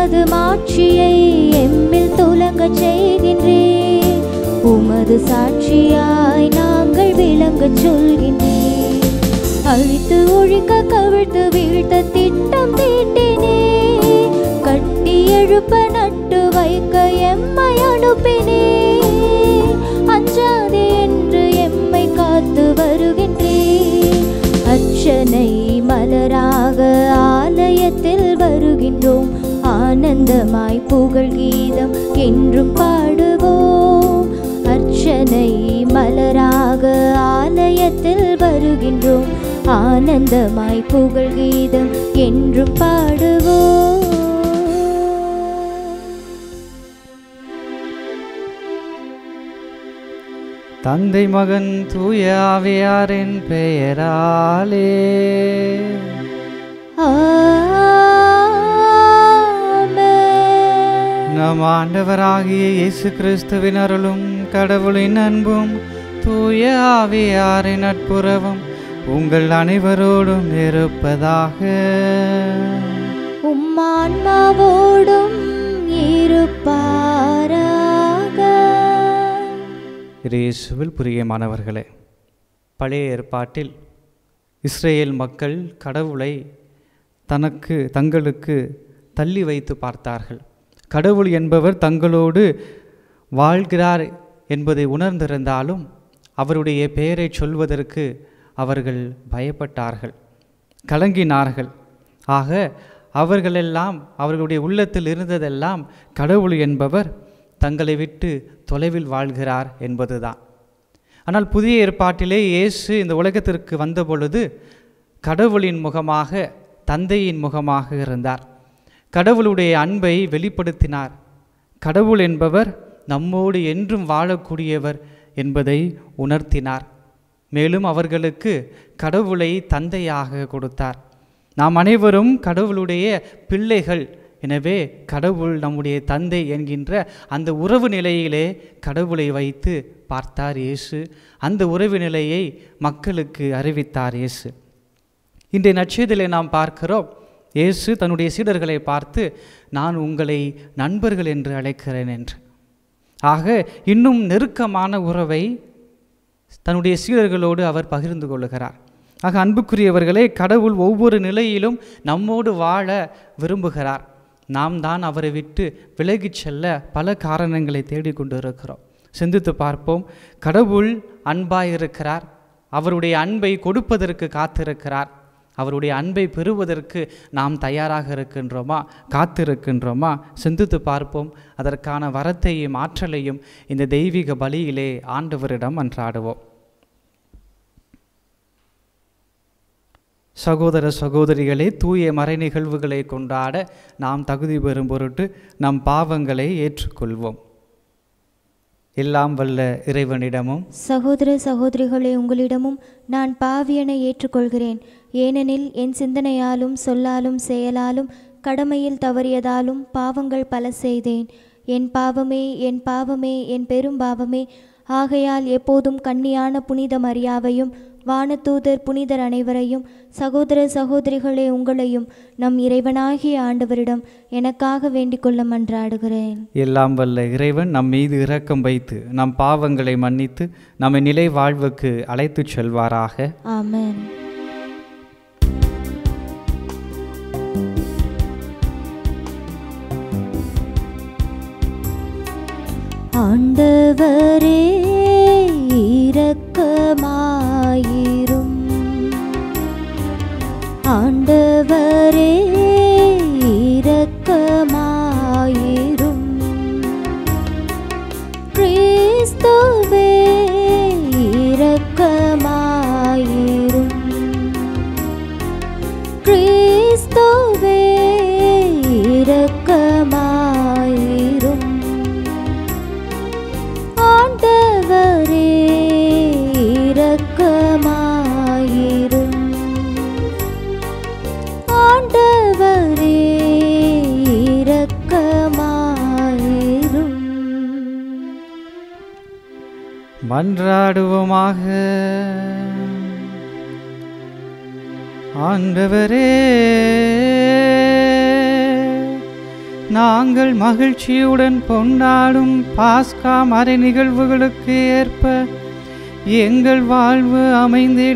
உமது மாட்சியை எம்மில் துலங்கச் செய்கின்றேன் உமது சாட்சியாய் நாங்கள் விளங்கச் சொல்கின்றேன் அழித்து ஒழிக்க கவிழ்த்து வீழ்த்த திட்டம் தீட்டினே கட்டி எழுப்ப நட்டு வைக்க எம்மை அனுப்பினே அஞ்சாதே என்று எம்மை காத்து வருகின்றேன் அர்ச்சனை மலராக ஆலயத்தில் வருகின்றோம் ஆனந்தமாய் புகழ் கீதம் என்றும் பாடுவோம் அர்ச்சனை மலராக ஆலயத்தில் வருகின்றோம் ஆனந்தமாய் புகழ் கீதம் என்றும் பாடுவோம் தந்தை மகன் தூய ஆவியாரின் பெயராலே ஆமென். நம் ஆண்டவராகிய இயேசு கிறிஸ்துவின் அருளும் கடவுளின் அன்பும் தூய ஆவியாரின் நட்புறவும் உங்கள் அனைவரோடும் இருப்பதாக உம்மான்மாவோடும் இருப்பாராக இயேசுவில் பிரியமானவர்களே பழைய ஏற்பாட்டில் இஸ்ரேல் மக்கள் கடவுளை தனக்கு தங்களுக்கு தள்ளி வைத்து பார்த்தார்கள் கடவுள் என்பவர் தங்களோடு வாழ்கிறார் என்பதை உணர்ந்திருந்தாலும் அவருடைய பெயரை சொல்வதற்கு அவர்கள் பயப்பட்டார்கள் கலங்கினார்கள் ஆக அவர்களெல்லாம் அவர்களுடைய உள்ளத்தில் இருந்ததெல்லாம் கடவுள் என்பவர் தங்களை விட்டு தொலைவில் வாழ்கிறார் என்பதுதான் ஆனால் புதிய ஏற்பாட்டிலே இயேசு இந்த உலகத்திற்கு வந்த பொழுது கடவுளின் முகமாக தந்தையின் முகமாக இருந்தார் கடவுளுடைய அன்பை வெளிப்படுத்தினார் கடவுள் என்பவர் நம்மோடு என்றும் வாழக்கூடியவர் என்பதை உணர்த்தினார் மேலும் அவர்களுக்கு கடவுளை தந்தையாக கொடுத்தார் நாம் அனைவரும் கடவுளுடைய பிள்ளைகள் எனவே கடவுள் நம்முடைய தந்தை என்கின்ற அந்த உறவு நிலையிலே கடவுளை வைத்து பார்த்தார் இயேசு அந்த உறவு நிலையை மக்களுக்கு அறிவித்தார் இயேசு இன்றைய நட்சத்திலே நாம் பார்க்கிறோம் இயேசு தன்னுடைய சீடர்களை பார்த்து நான் உங்களை நண்பர்கள் என்று அழைக்கிறேன் என்று ஆக இன்னும் நெருக்கமான உறவை தன்னுடைய சீடர்களோடு அவர் பகிர்ந்து கொள்ளுகிறார் ஆக அன்புக்குரியவர்களே கடவுள் ஒவ்வொரு நிலையிலும் நம்மோடு வாழ விரும்புகிறார் நாம் தான் அவரை விட்டு விலகிச் செல்ல பல காரணங்களை தேடிக்கொண்டு இருக்கிறோம் சிந்தித்து பார்ப்போம் கடவுள் அன்பாயிருக்கிறார் அவருடைய அன்பை கொடுப்பதற்கு காத்திருக்கிறார் அவருடைய அன்பை பெறுவதற்கு நாம் தயாராக இருக்கின்றோமா காத்திருக்கின்றோமா சிந்தித்து பார்ப்போம் அதற்கான வரத்தையும் ஆற்றலையும் இந்த தெய்வீக பலியிலே ஆண்டவரிடம் அன்றாடுவோம் சகோதர சகோதரிகளே தூய மறை நிகழ்வுகளை கொண்டாட நாம் தகுதி பெறும் பொருட்டு நம் பாவங்களை ஏற்றுக்கொள்வோம் எல்லாம் வல்ல இறைவனிடமும் சகோதர சகோதரிகளே உங்களிடமும் நான் பாவியனை ஏற்றுக்கொள்கிறேன் ஏனெனில் என் சிந்தனையாலும் சொல்லாலும் செயலாலும் கடமையில் தவறியதாலும் பாவங்கள் பல செய்தேன் என் பாவமே என் பாவமே என் பெரும் பாவமே ஆகையால் எப்போதும் கன்னியான புனித மரியாவையும் வானதூதர் புனிதர் அனைவரையும் சகோதர சகோதரிகளே உங்களையும் நம் இறைவனாகிய ஆண்டவரிடம் எனக்காக வேண்டிக் கொள்ள மன்றாடுகிறேன் எல்லாம் வல்ல இறைவன் நம் மீது இரக்கம் வைத்து நம் பாவங்களை மன்னித்து நம்மை நிலை வாழ்வுக்கு அழைத்துச் செல்வாராக ஆமென் ஆண்டவரே இரக்கமாயிரும் ஆண்டவரே இரக்கமாயிரும் கிறிஸ்துவே இரக்கமாயிரும் கிறிஸ்துவே இரக்கமாயிரும் ஆண்டவரே இரக்கமாயிரும் ஆண்டவரே இரக்கமாயிரும் மன்றாடுவோமாக ஆண்டவரே நாங்கள் மகிழ்ச்சியுடன் கொண்டாடும் பாஸ்கா மறை நிகழ்வுகளுக்கு ஏற்ப எங்கள் வாழ்வு அமைந்திட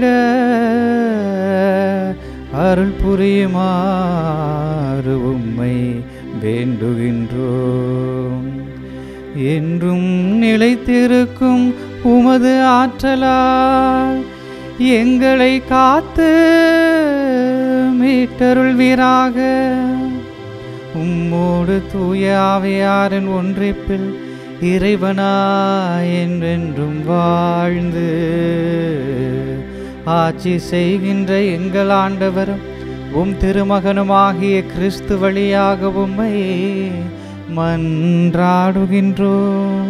அருள் புரியுமாறு உம்மை வேண்டுகின்றோம் என்றும் நிலைத்திருக்கும் உமது ஆற்றலால் எங்களை காத்து மீட்டருள்வீராக உம்மோடு தூய ஆவியாரின் ஒன்றிப்பில் இறைவனா என்றென்றும் வாழ்ந்து ஆட்சி செய்கின்ற எங்கள் ஆண்டவரும் உம் திருமகனுமாகிய கிறிஸ்து வழியாக உம்மை மன்றாடுகின்றோம்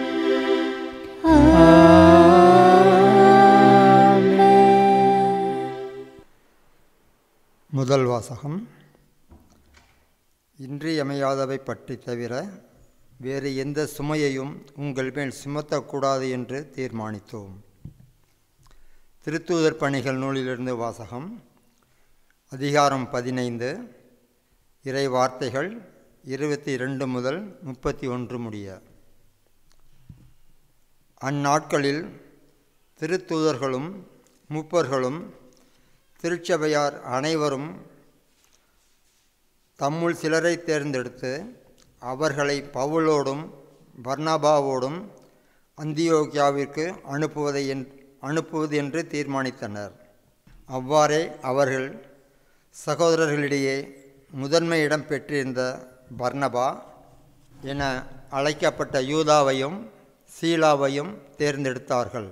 முதல் வாசகம் இன்றியமையாதவை பற்றி தவிர வேறு எந்த சுமையையும் உங்கள் மேல் சுமத்தக்கூடாது என்று தீர்மானித்தோம் திருத்தூதர் பணிகள் நூலிலிருந்து வாசகம் அதிகாரம் பதினைந்து இறை வார்த்தைகள் இருபத்தி இரண்டு முதல் முப்பத்தி ஒன்று முடிய அந்நாட்களில் திருத்தூதர்களும் மூப்பர்களும் திருச்சபையார் அனைவரும் தம்முள் சிலரை தேர்ந்தெடுத்து அவர்களை பவுலோடும் பர்னபாவோடும் அந்தியோகியாவிற்கு அனுப்புவதை என் அனுப்புவது என்று தீர்மானித்தனர் அவ்வாறே அவர்கள் சகோதரர்களிடையே முதன்மை இடம் பெற்றிருந்த பர்னபா என அழைக்கப்பட்ட யூதாவையும் சீலாவையும் தேர்ந்தெடுத்தார்கள்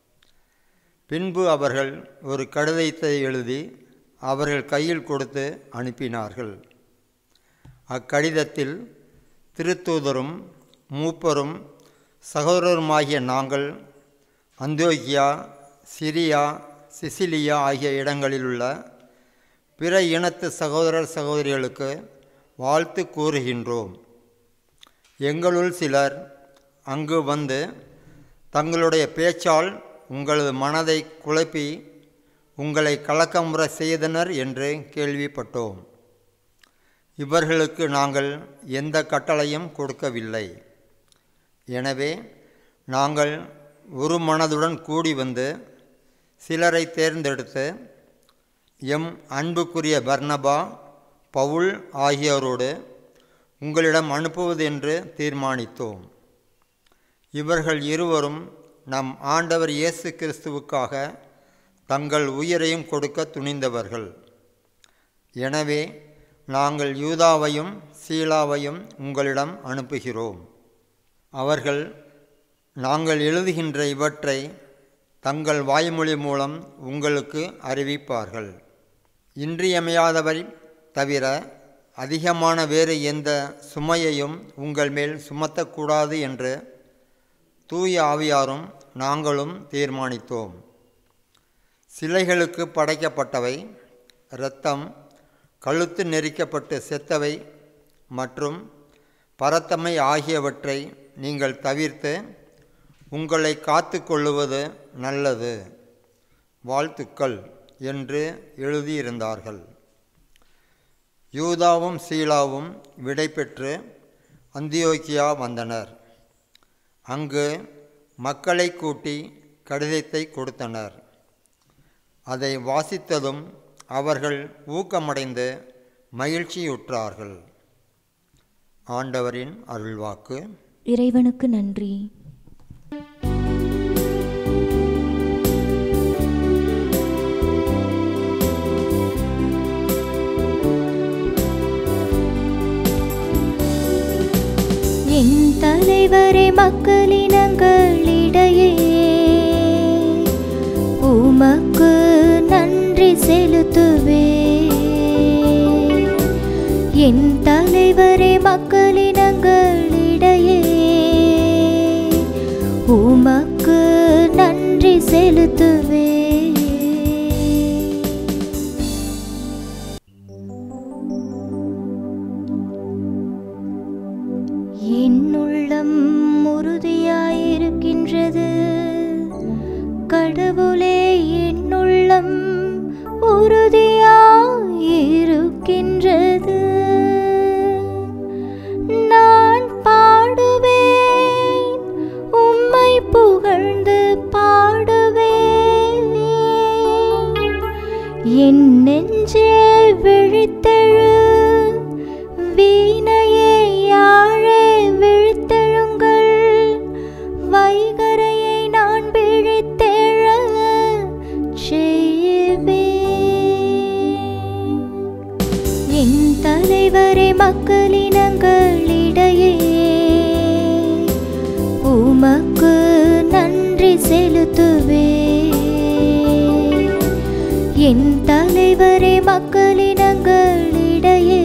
பின்பு அவர்கள் ஒரு கடிதத்தை எழுதி அவர்கள் கையில் கொடுத்து அனுப்பினார்கள் அக்கடிதத்தில் திருத்தூதரும் மூப்பரும் சகோதரருமாகிய நாங்கள் அந்தோக்கியா சிரியா சிசிலியா ஆகிய இடங்களிலுள்ள பிற இனத்து சகோதரர் சகோதரிகளுக்கு வாழ்த்து கூறுகின்றோம் எங்களுள் சிலர் அங்கு வந்து தங்களுடைய பேச்சால் உங்களது மனதை குழப்பி உங்களை கலக்கமுற செய்தனர் என்று கேள்விப்பட்டோம் இவர்களுக்கு நாங்கள் எந்த கட்டளையும் கொடுக்கவில்லை எனவே நாங்கள் ஒரு மனதுடன் கூடி வந்து சிலரை தேர்ந்தெடுத்து எம் அன்புக்குரிய பர்னபா பவுல் ஆகியோரோடு உங்களிடம் அனுப்புவது என்று தீர்மானித்தோம் இவர்கள் இருவரும் நம் ஆண்டவர் இயேசு கிறிஸ்துவுக்காக தங்கள் உயிரையும் கொடுக்க துணிந்தவர்கள் எனவே நாங்கள் யூதாவையும் சீலாவையும் உங்களிடம் அனுப்புகிறோம் அவர்கள் நாங்கள் எழுதுகின்ற இவற்றை தங்கள் வாய்மொழி மூலம் உங்களுக்கு அறிவிப்பார்கள் இன்றியமையாதவை தவிர அதிகமான வேறு எந்த சுமையையும் உங்கள் மேல் சுமத்தக்கூடாது என்று தூய ஆவியாரும் நாங்களும் தீர்மானித்தோம் சிலைகளுக்கு படைக்கப்பட்டவை இரத்தம் கழுத்து நெரிக்கப்பட்டு செத்தவை மற்றும் பரத்தமை ஆகியவற்றை நீங்கள் தவிர்த்து உங்களை காத்து கொள்ளுவது நல்லது வாழ்த்துக்கள் என்று எழுதியிருந்தார்கள் யூதாவும் சீலாவும் விடைபெற்று அந்தியோக்கியா வந்தனர் அங்கு மக்களை கூட்டி கடிதத்தை கொடுத்தனர் அதை வாசித்ததும் அவர்கள் ஊக்கமடைந்து மகிழ்ச்சியுற்றார்கள் ஆண்டவரின் அருள்வாக்கு இறைவனுக்கு நன்றி என் தலைவரே மக்களினங்களிடையே உமக்கு நன்றி செலுத்துவே என் தலைவரே மக்களினங்களிடையே உமக்கு நன்றி செலுத்துவே என் உள்ளம் உறுதியாயிருக்கின்றது கடவுளே என் உள்ளம் உறுதியாயிருக்கின்றது தலைவரே மக்களினங்களிடையே உமக்கு நன்றி செலுத்துவே என் தலைவரே மக்களினங்களிடையே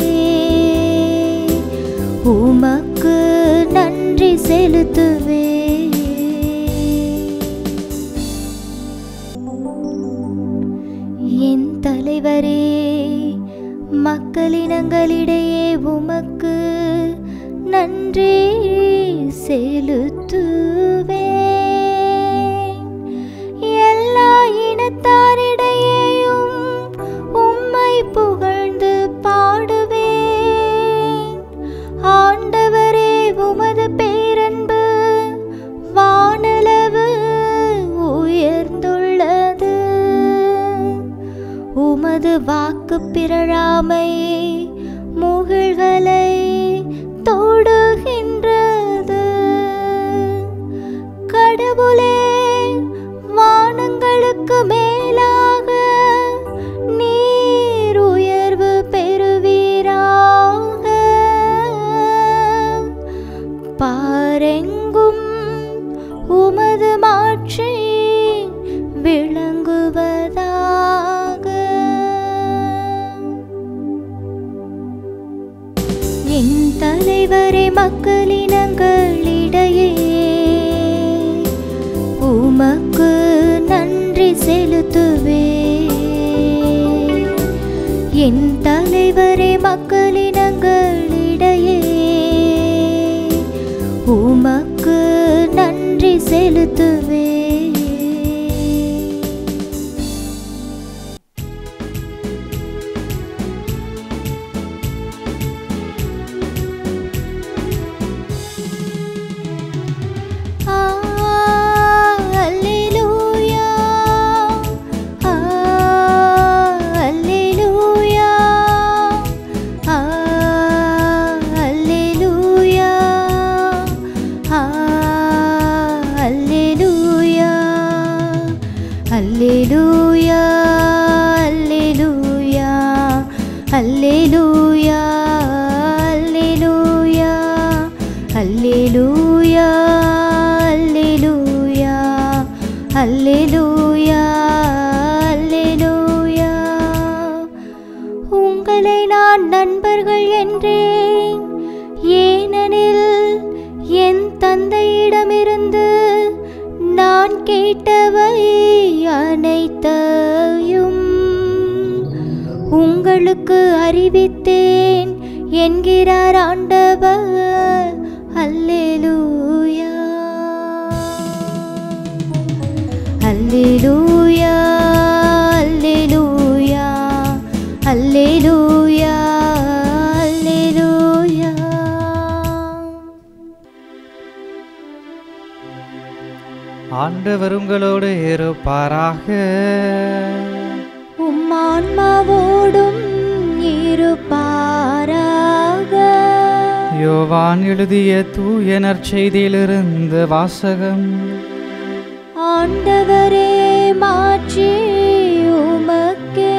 உமக்கு நன்றி செலுத்துவே என் தலைவரே மக்களினங்களிடையே உமக்கு நன்றி செலுத்துவே எல்லா இனத்தாரிடையேயும் உம்மை புகழ்ந்து பாடுவேன் ஆண்டவரே உமது பேரன்பு வானளவு உயர்ந்துள்ளது உமது வாக்கு பிறழாமை முகில்களை தொடுகின்றது கடவுளே வானங்களுக்கு மேலாக நீர் உயர்வு பெறுவீராக பாரெங்கும் உமது மாட்சி விளங்குவதாக என் தலைவரே மக்களினங்களிடையே உமக்கு நன்றி செலுத்துவே என் தலைவரே மக்களினங்களிடையே உமக்கு நன்றி செலுத்துவே ஆ அல்லேலூயா ஆ அல்லேலூயா ஆ அல்லேலூயா ஆ அல்லேலூயா அல்லேலூயா அல்லேலூயா அல்லேலூயா அல்லேலூயா அல்லேலூயா அல்லேலூயா அல்லேலூயா அல்லேலூயா உங்களை நான் நண்பர்கள் என்றேன் ஏனெனில் என் தந்தையிடமிருந்து நான் கேட்டவை அனைத்தையும் உங்களுக்கு அறிவித்தேன் என்கிறார் ஆண்டவர் அல்லேலூயா அல்லேலூயா அல்லேலூயா அல்லேலூயா அல்லேலூயா ஆண்டவர் உங்களோடு இருப்பாராக உம் ஆன்மாவோடும் இருப்பாராக யோவான் எழுதிய தூய நற்செய்தியிலிருந்து வாசகம் ஆண்டவரே மாற்றி உமக்கே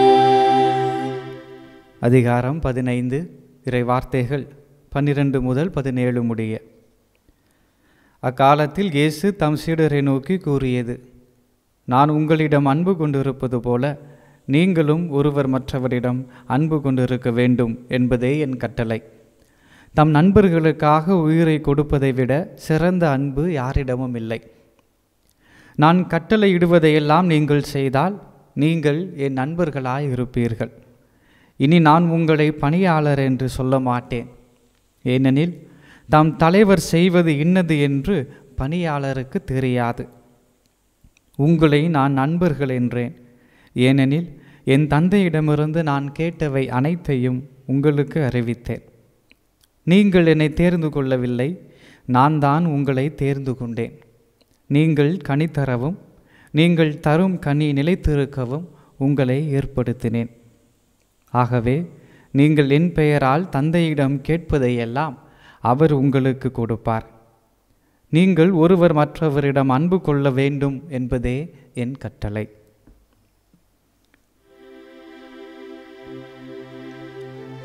அதிகாரம் பதினைந்து இறை வார்த்தைகள் பன்னிரண்டு முதல் பதினேழு முடிய அக்காலத்தில் இயேசு தம் சீடரை நோக்கி கூறியது நான் உங்களிடம் அன்பு கொண்டிருப்பது போல நீங்களும் ஒருவர் மற்றவரிடம் அன்பு கொண்டிருக்க வேண்டும் என்பதே என் கட்டளை தம் நண்பர்களுக்காக உயிரை கொடுப்பதை விட சிறந்த அன்பு யாரிடமும் இல்லை நான் கட்டளையிடுவதையெல்லாம் நீங்கள் செய்தால் நீங்கள் என் நண்பர்களாய் இருப்பீர்கள் இனி நான் உங்களை பணியாளர் என்று சொல்ல மாட்டேன் ஏனெனில் தாம் தலைவர் செய்வது இன்னது என்று பணியாளருக்கு தெரியாது உங்களை நான் நண்பர்கள் என்றேன் ஏனெனில் என் தந்தையிடமிருந்து நான் கேட்டவை அனைத்தையும் உங்களுக்கு அறிவித்தேன் நீங்கள் என்னை தேர்ந்து கொள்ளவில்லை நான் தான் உங்களை தேர்ந்து கொண்டேன் நீங்கள் கனி தரவும் நீங்கள் தரும் கனி நிலைத்திருக்கவும் உங்களை ஏற்படுத்தினேன் ஆகவே நீங்கள் என் பெயரால் தந்தையிடம் கேட்பதையெல்லாம் அவர் உங்களுக்கு கொடுப்பார் நீங்கள் ஒருவர் மற்றவரிடம் அன்பு கொள்ள வேண்டும் என்பதே என் கட்டளை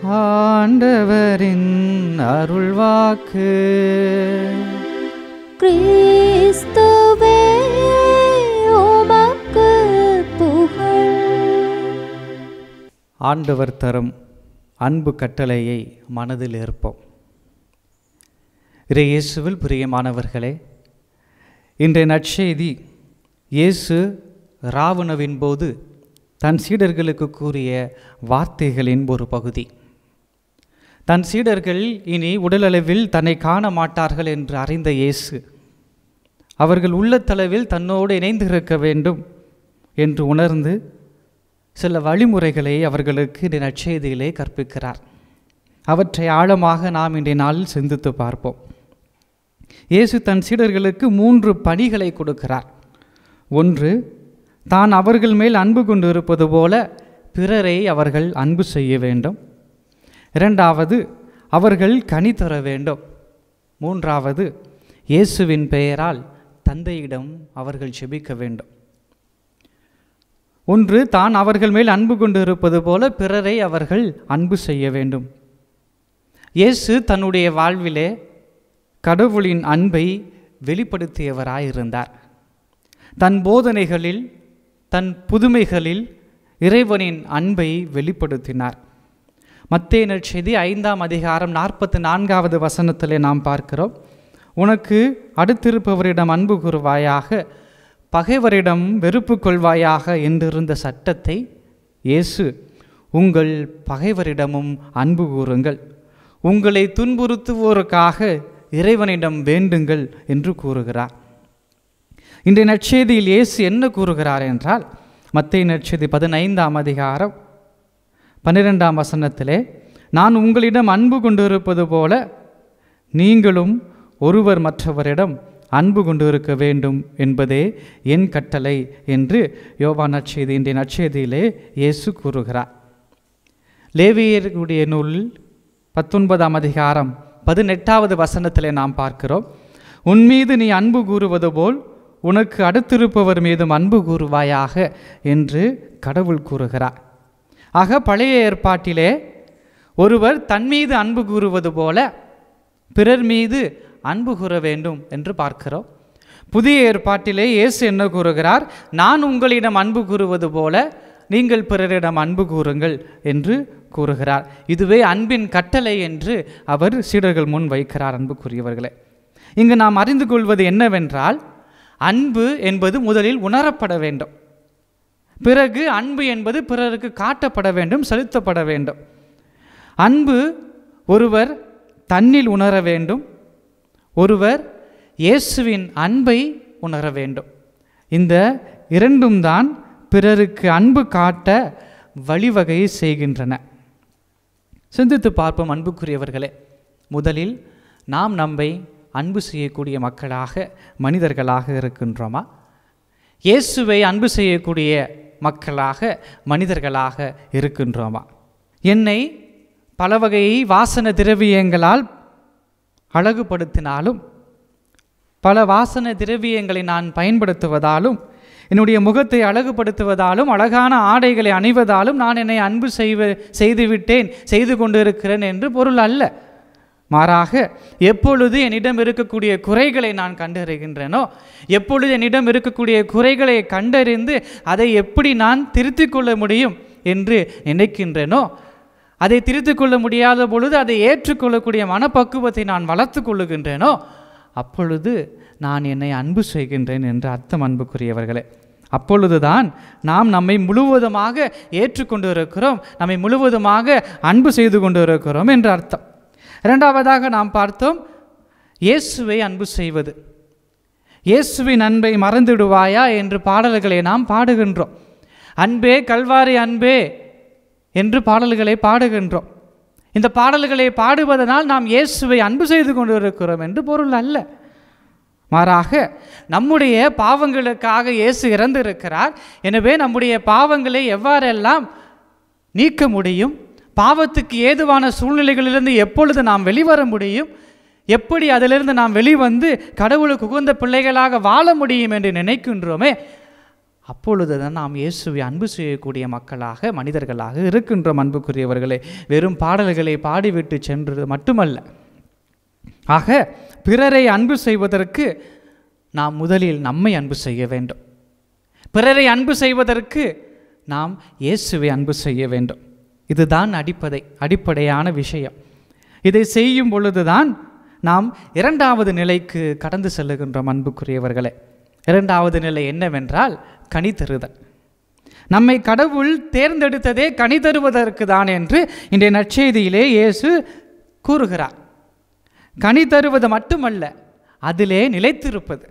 ஆண்டவரின் அருள்வாக்கு கிறிஸ்துவே உமக்கு புகழ் ஆண்டவர் தரும் அன்பு கட்டளையை மனதில் ஏற்போம் இறை இயேசுவில் பிரியமானவர்களே இன்றைய நற்செய்தி இயேசு ராவணவின் போது தன் சீடர்களுக்கு கூறிய வார்த்தைகளின் ஒரு பகுதி தன் சீடர்கள் இனி உடலளவில் தன்னை காண மாட்டார்கள் என்று அறிந்த இயேசு அவர்கள் உள்ளத்தளவில் தன்னோடு இணைந்திருக்க வேண்டும் என்று உணர்ந்து சில வழிமுறைகளை அவர்களுக்கு இந்த நற்செய்தியிலே கற்பிக்கிறார் அவற்றை ஆழமாக நாம் இன்றைய நாளில் சிந்தித்து பார்ப்போம் இயேசு தன் சீடர்களுக்கு மூன்று பணிகளை கொடுக்கிறார் ஒன்று தான் அவர்கள் மேல் அன்பு கொண்டு இருப்பது போல பிறரை அவர்கள் அன்பு செய்ய வேண்டும் இரண்டாவது அவர்கள் கனி தர வேண்டும் மூன்றாவது இயேசுவின் பெயரால் தந்தையிடம் அவர்கள் செபிக்க வேண்டும் ஒன்று தான் அவர்கள் மேல் அன்பு கொண்டு இருப்பது போல பிறரை அவர்கள் அன்பு செய்ய வேண்டும் இயேசு தன்னுடைய வாழ்விலே கடவுளின் அன்பை வெளிப்படுத்தியவராயிருந்தார் தன் போதனைகளில் தன் புதுமைகளில் இறைவனின் அன்பை வெளிப்படுத்தினார் மத்தேய நற்செய்தி ஐந்தாம் அதிகாரம் நாற்பத்தி நான்காவது வசனத்திலே நாம் பார்க்கிறோம் உனக்கு அடுத்திருப்பவரிடம் அன்பு கூறுவாயாக பகைவரிடம் வெறுப்பு கொள்வாயாக என்றிருந்த சட்டத்தை இயேசு உங்கள் பகைவரிடமும் அன்பு கூறுங்கள் உங்களை துன்புறுத்துவோருக்காக இறைவனிடம் வேண்டுங்கள் என்று கூறுகிறார் இன்றைய நற்செய்தியில் இயேசு என்ன கூறுகிறார் என்றால் மத்திய நற்செய்தி பதினைந்தாம் அதிகாரம் பன்னிரெண்டாம் வசனத்திலே நான் உங்களிடம் அன்பு கொண்டிருப்பது போல நீங்களும் ஒருவர் மற்றவரிடம் அன்பு கொண்டு இருக்க வேண்டும் என்பதே என் கட்டளை என்று யோவா நற்செய்தி இன்றைய நற்செய்தியிலே இயேசு கூறுகிறார் லேவியருடைய நூலில் பத்தொன்பதாம் அதிகாரம் பதினெட்டாவது வசனத்திலே நாம் பார்க்கிறோம் உன் மீது நீ அன்பு கூறுவது போல் உனக்கு அடுத்திருப்பவர் மீதும் அன்பு கூறுவாயாக என்று கடவுள் கூறுகிறார் ஆக பழைய ஏற்பாட்டிலே ஒருவர் தன் மீது அன்பு கூறுவது போல பிறர் மீது அன்பு கூற வேண்டும் என்று பார்க்கிறோம் புதிய ஏற்பாட்டிலே இயேசு என்ன கூறுகிறார் நான் உங்களிடம் அன்பு கூறுவது போல நீங்கள் பிறரிடம் அன்பு கூறுங்கள் என்று கூறுகிறார் இதுவே அன்பின் கட்டளை என்று அவர் சீடர்கள் முன் வைக்கிறார் அன்புக்குரியவர்களே இங்கு நாம் அறிந்து கொள்வது என்னவென்றால் அன்பு என்பது முதலில் உணரப்பட வேண்டும் பிறகு அன்பு என்பது பிறருக்கு காட்டப்பட வேண்டும் செலுத்தப்பட வேண்டும் அன்பு ஒருவர் தன்னில் உணர வேண்டும் ஒருவர் இயேசுவின் அன்பை உணர வேண்டும் இந்த இரண்டும் தான் பிறருக்கு அன்பு காட்ட வழிவகை செய்கின்றன சிந்தித்து பார்ப்போம் அன்புக்குரியவர்களே முதலில் நாம் நம்மை அன்பு செய்யக்கூடிய மக்களாக மனிதர்களாக இருக்கின்றோமா இயேசுவை அன்பு செய்யக்கூடிய மக்களாக மனிதர்களாக இருக்கின்றோமா என்னை பல வகை வாசன திரவியங்களால் அழகுபடுத்தினாலும் பல வாசன திரவியங்களை நான் பயன்படுத்துவதாலும் என்னுடைய முகத்தை அழகுபடுத்துவதாலும் அழகான ஆடைகளை அணிவதாலும் நான் என்னை அன்பு செய்வ செய்துவிட்டேன் செய்து கொண்டிருக்கிறேன் என்று பொருள் அல்ல மாறாக எப்பொழுது என்னிடம் இருக்கக்கூடிய குறைகளை நான் கண்டறிகின்றேனோ எப்பொழுது என்னிடம் இருக்கக்கூடிய குறைகளை கண்டறிந்து அதை எப்படி நான் திருத்திக் கொள்ள முடியும் என்று நினைக்கின்றேனோ அதை திருத்திக் கொள்ள முடியாத பொழுது அதை ஏற்றுக்கொள்ளக்கூடிய மனப்பக்குவத்தை நான் வளர்த்து கொள்ளுகின்றேனோ அப்பொழுது நான் என்னை அன்பு செய்கின்றேன் என்று அர்த்தம் அன்புக்குரியவர்களே அப்பொழுதுதான் நாம் நம்மை முழுவதுமாக ஏற்றுக்கொண்டு இருக்கிறோம் நம்மை முழுவதுமாக அன்பு செய்து கொண்டு இருக்கிறோம் என்று அர்த்தம் இரண்டாவதாக நாம் பார்த்தோம் இயேசுவை அன்பு செய்வது இயேசுவின் அன்பை மறந்துடுவாயா என்று பாடல்களை நாம் பாடுகின்றோம் அன்பே கல்வாரி அன்பே என்று பாடல்களை பாடுகின்றோம் இந்த பாடல்களை பாடுவதனால் நாம் இயேசுவை அன்பு செய்து கொண்டு இருக்கிறோம் என்று பொருள் அல்ல மாறாக நம்முடைய பாவங்களுக்காக இயேசு இறந்திருக்கிறார் எனவே நம்முடைய பாவங்களை எவ்வாறெல்லாம் நீக்க முடியும் பாவத்துக்கு ஏதுவான சூழ்நிலைகளிலிருந்து எப்பொழுது நாம் வெளிவர முடியும் எப்படி அதிலிருந்து நாம் வெளிவந்து கடவுளுக்கு உகந்த பிள்ளைகளாக வாழ முடியும் என்று நினைக்கின்றோமே அப்பொழுது தான் நாம் இயேசுவை அன்பு செய்யக்கூடிய மக்களாக மனிதர்களாக இருக்கின்றோம் அன்புக்குரியவர்களே வெறும் பாடல்களை பாடிவிட்டு சென்றது மட்டுமல்ல ஆக பிறரை அன்பு செய்வதற்கு நாம் முதலில் நம்மை அன்பு செய்ய வேண்டும் பிறரை அன்பு செய்வதற்கு நாம் இயேசுவை அன்பு செய்ய வேண்டும் இதுதான் அடிப்படை அடிப்படையான விஷயம் இதை செய்யும் பொழுதுதான் நாம் இரண்டாவது நிலைக்கு கடந்து செல்லுகின்றோம் அன்புக்குரியவர்களே இரண்டாவது நிலை என்னவென்றால் கனி தருதல் நம்மை கடவுள் தேர்ந்தெடுத்ததே கனி தருவதற்கு தான் என்று இன்றைய நற்செய்தியிலே இயேசு கூறுகிறார் கனி தருவது மட்டுமல்ல அதிலே நிலைத்திருப்பது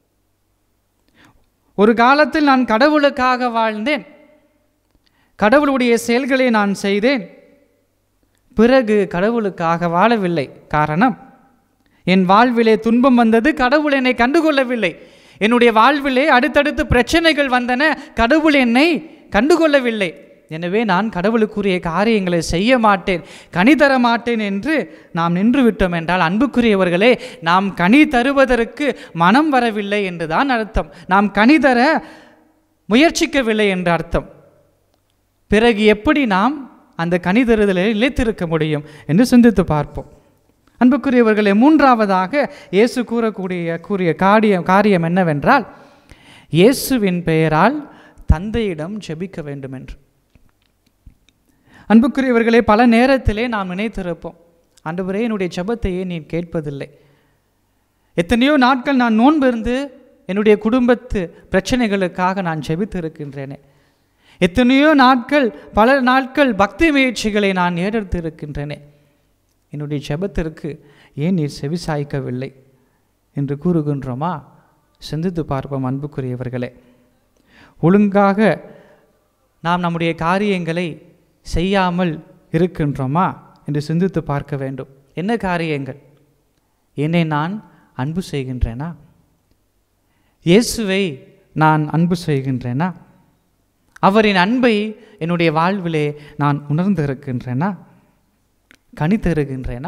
ஒரு காலத்தில் நான் கடவுளுக்காக வாழ்ந்தேன் கடவுளுடைய செயல்களை நான் செய்தேன் பிறகு கடவுளுக்காக வாழவில்லை காரணம் என் வாழ்விலே துன்பம் வந்தது கடவுள் என்னை கண்டுகொள்ளவில்லை என்னுடைய வாழ்விலே அடுத்தடுத்து பிரச்சனைகள் வந்தன கடவுள் என்னை கண்டுகொள்ளவில்லை எனவே நான் கடவுளுக்குரிய காரியங்களை செய்ய மாட்டேன் கனி தர மாட்டேன் என்று நாம் நின்று விட்டோம் என்றால் அன்புக்குரியவர்களே நாம் கனி தருவதற்கு மனம் வரவில்லை என்றுதான் அர்த்தம் நாம் கனி தர முயற்சிக்கவில்லை என்று அர்த்தம் பிறகு எப்படி நாம் அந்த கனி தருதலில் நிலைத்திருக்க முடியும் என்று சிந்தித்து பார்ப்போம் அன்புக்குரியவர்களே மூன்றாவதாக இயேசு கூறக்கூடிய கூறிய காரியம் காரியம் என்னவென்றால் இயேசுவின் பெயரால் தந்தையிடம் ஜெபிக்க வேண்டும் என்று அன்புக்குரியவர்களே பல நேரத்திலே நாம் நினைத்திருப்போம் ஆண்டவரே என்னுடைய ஜெபத்தையே நீ கேட்பதில்லை எத்தனையோ நாட்கள் நான் நோன்பு இருந்து என்னுடைய குடும்பத்து பிரச்சனைகளுக்காக நான் ஜெபித்து இருக்கின்றேனே எத்தனையோ நாட்கள் பல நாட்கள் பக்தி முயற்சிகளை நான் ஏறெடுத்து இருக்கின்றேனே என்னுடைய ஜெபத்திற்கு ஏன் நீர் செவிசாய்க்கவில்லை என்று கூறுகின்றோமா சிந்தித்து பார்ப்போம் அன்புக்குரியவர்களே ஒழுங்காக நாம் நம்முடைய காரியங்களை செய்யாமல் இருக்கின்றோமா என்று சிந்தித்து பார்க்க வேண்டும் என்ன காரியங்கள் என்னை நான் அன்பு செய்கின்றேனா இயேசுவை நான் அன்பு செய்கின்றேனா அவரின் அன்பை என்னுடைய வாழ்விலே நான் உணர்ந்து இருக்கின்றேனா கனி தருகின்றேனா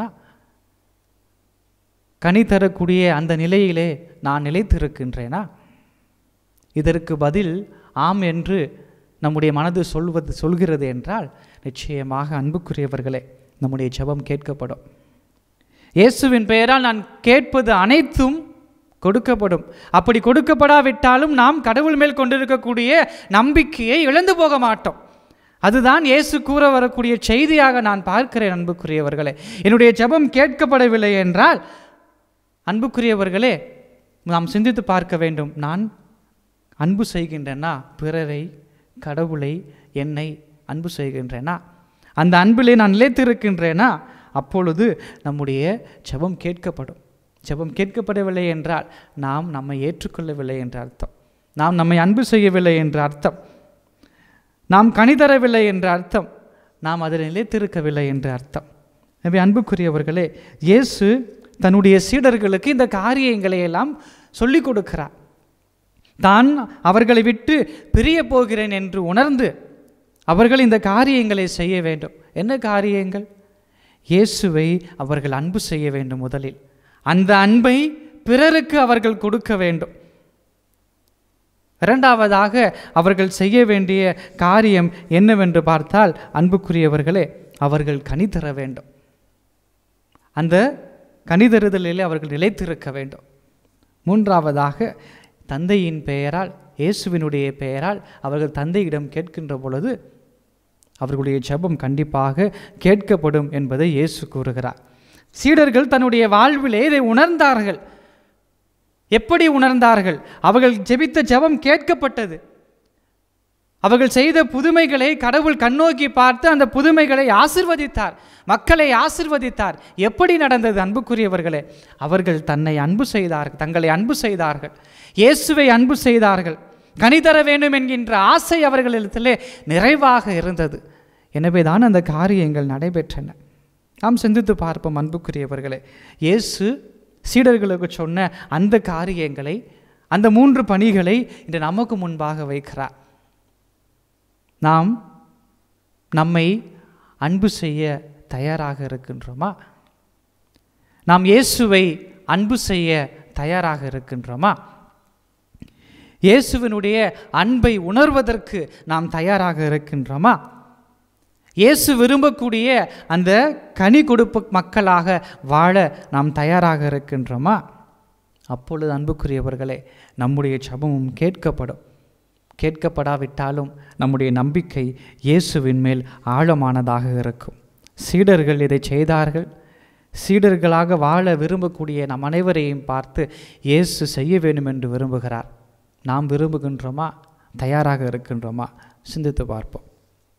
கனி தரக்கூடிய அந்த நிலையிலே நான் நிலைத்திருக்கின்றேனா இதற்கு பதில் ஆம் என்று நம்முடைய மனது சொல்வது சொல்கிறது என்றால் நிச்சயமாக அன்புக்குரியவர்களே நம்முடைய ஜெபம் கேட்கப்படும் இயேசுவின் பெயரால் நான் கேட்பது அனைத்தும் கொடுக்கப்படும் அப்படி கொடுக்கப்படாவிட்டாலும் நாம் கடவுள் மேல் கொண்டிருக்கக்கூடிய நம்பிக்கையை இழந்து போக மாட்டோம் அதுதான் இயேசு கூற வரக்கூடிய செய்தியாக நான் பார்க்கிறேன் அன்புக்குரியவர்களே என்னுடைய ஜெபம் கேட்கப்படவில்லை என்றால் அன்புக்குரியவர்களே நாம் சிந்தித்து பார்க்க வேண்டும் நான் அன்பு செய்கின்றேனா பிறரை கடவுளை என்னை அன்பு செய்கின்றேனா அந்த அன்பிலே நான் நிலைத்திருக்கின்றேனா அப்பொழுது நம்முடைய ஜெபம் கேட்கப்படும் ஜெபம் கேட்கப்படவில்லை என்றால் நாம் நம்மை ஏற்றுக்கொள்ளவில்லை என்ற அர்த்தம் நாம் நம்மை அன்பு செய்யவில்லை என்ற அர்த்தம் நாம் கனி தரவில்லை என்ற அர்த்தம் நாம் அதில் நிலைத்திருக்கவில்லை என்ற அர்த்தம் எனவே அன்புக்குரியவர்களே இயேசு தன்னுடைய சீடர்களுக்கு இந்த காரியங்களை எல்லாம் சொல்லிக் கொடுக்கிறார் தான் அவர்களை விட்டு பிரிய போகிறேன் என்று உணர்ந்து அவர்கள் இந்த காரியங்களை செய்ய வேண்டும் என்ன காரியங்கள் இயேசுவை அவர்கள் அன்பு செய்ய வேண்டும் முதலில் அந்த அன்பை பிறருக்கு அவர்கள் கொடுக்க வேண்டும் இரண்டாவதாக அவர்கள் செய்ய வேண்டிய காரியம் என்னவென்று பார்த்தால் அன்புக்குரியவர்களே அவர்கள் கனி தர வேண்டும் அந்த கனிதருதலிலே அவர்கள் நிலைத்திருக்க வேண்டும் மூன்றாவதாக தந்தையின் பெயரால் இயேசுவினுடைய பெயரால் அவர்கள் தந்தையிடம் கேட்கின்ற பொழுது அவர்களுடைய ஜெபம் கண்டிப்பாக கேட்கப்படும் என்பதை இயேசு கூறுகிறார் சீடர்கள் தன்னுடைய வாழ்விலே இதை உணர்ந்தார்கள் எப்படி உணர்ந்தார்கள் அவர்கள் ஜெபித்த ஜெபம் கேட்கப்பட்டது அவர்கள் செய்த புதுமைகளை கடவுள் கண்ணோக்கி பார்த்து அந்த புதுமைகளை ஆசிர்வதித்தார் மக்களை ஆசிர்வதித்தார் எப்படி நடந்தது அன்புக்குரியவர்களே அவர்கள் தன்னை அன்பு செய்தார்கள் தங்களை அன்பு செய்தார்கள் இயேசுவை அன்பு செய்தார்கள் கனி தர வேண்டும் என்கின்ற ஆசை அவர்களிடத்திலே நிறைவாக இருந்தது எனவே தான் அந்த காரியங்கள் நடைபெற்றன நாம் சிந்தித்து பார்ப்போம் அன்புக்குரியவர்களே இயேசு சீடர்களுக்கு சொன்ன அந்த காரியங்களை அந்த மூன்று பணிகளை இன்று நமக்கு முன்பாக வைக்கிறார் நாம் நம்மை அன்பு செய்ய தயாராக இருக்கின்றோமா நாம் இயேசுவை அன்பு செய்ய தயாராக இருக்கின்றோமா இயேசுவினுடைய அன்பை உணர்வதற்கு நாம் தயாராக இருக்கின்றோமா இயேசு விரும்பக்கூடிய அந்த கனி கொடுப்பு மக்களாக வாழ நாம் தயாராக இருக்கின்றோமா அப்பொழுது அன்புக்குரியவர்களே நம்முடைய ஜபமும் கேட்கப்படும் கேட்கப்படாவிட்டாலும் நம்முடைய நம்பிக்கை இயேசுவின் மேல் ஆழமானதாக இருக்கும் சீடர்கள் இதை செய்தார்கள் சீடர்களாக வாழ விரும்பக்கூடிய நம் அனைவரையும் பார்த்து இயேசு செய்ய வேண்டும் என்று விரும்புகிறார் நாம் விரும்புகின்றோமா தயாராக இருக்கின்றோமா சிந்தித்து பார்ப்போம்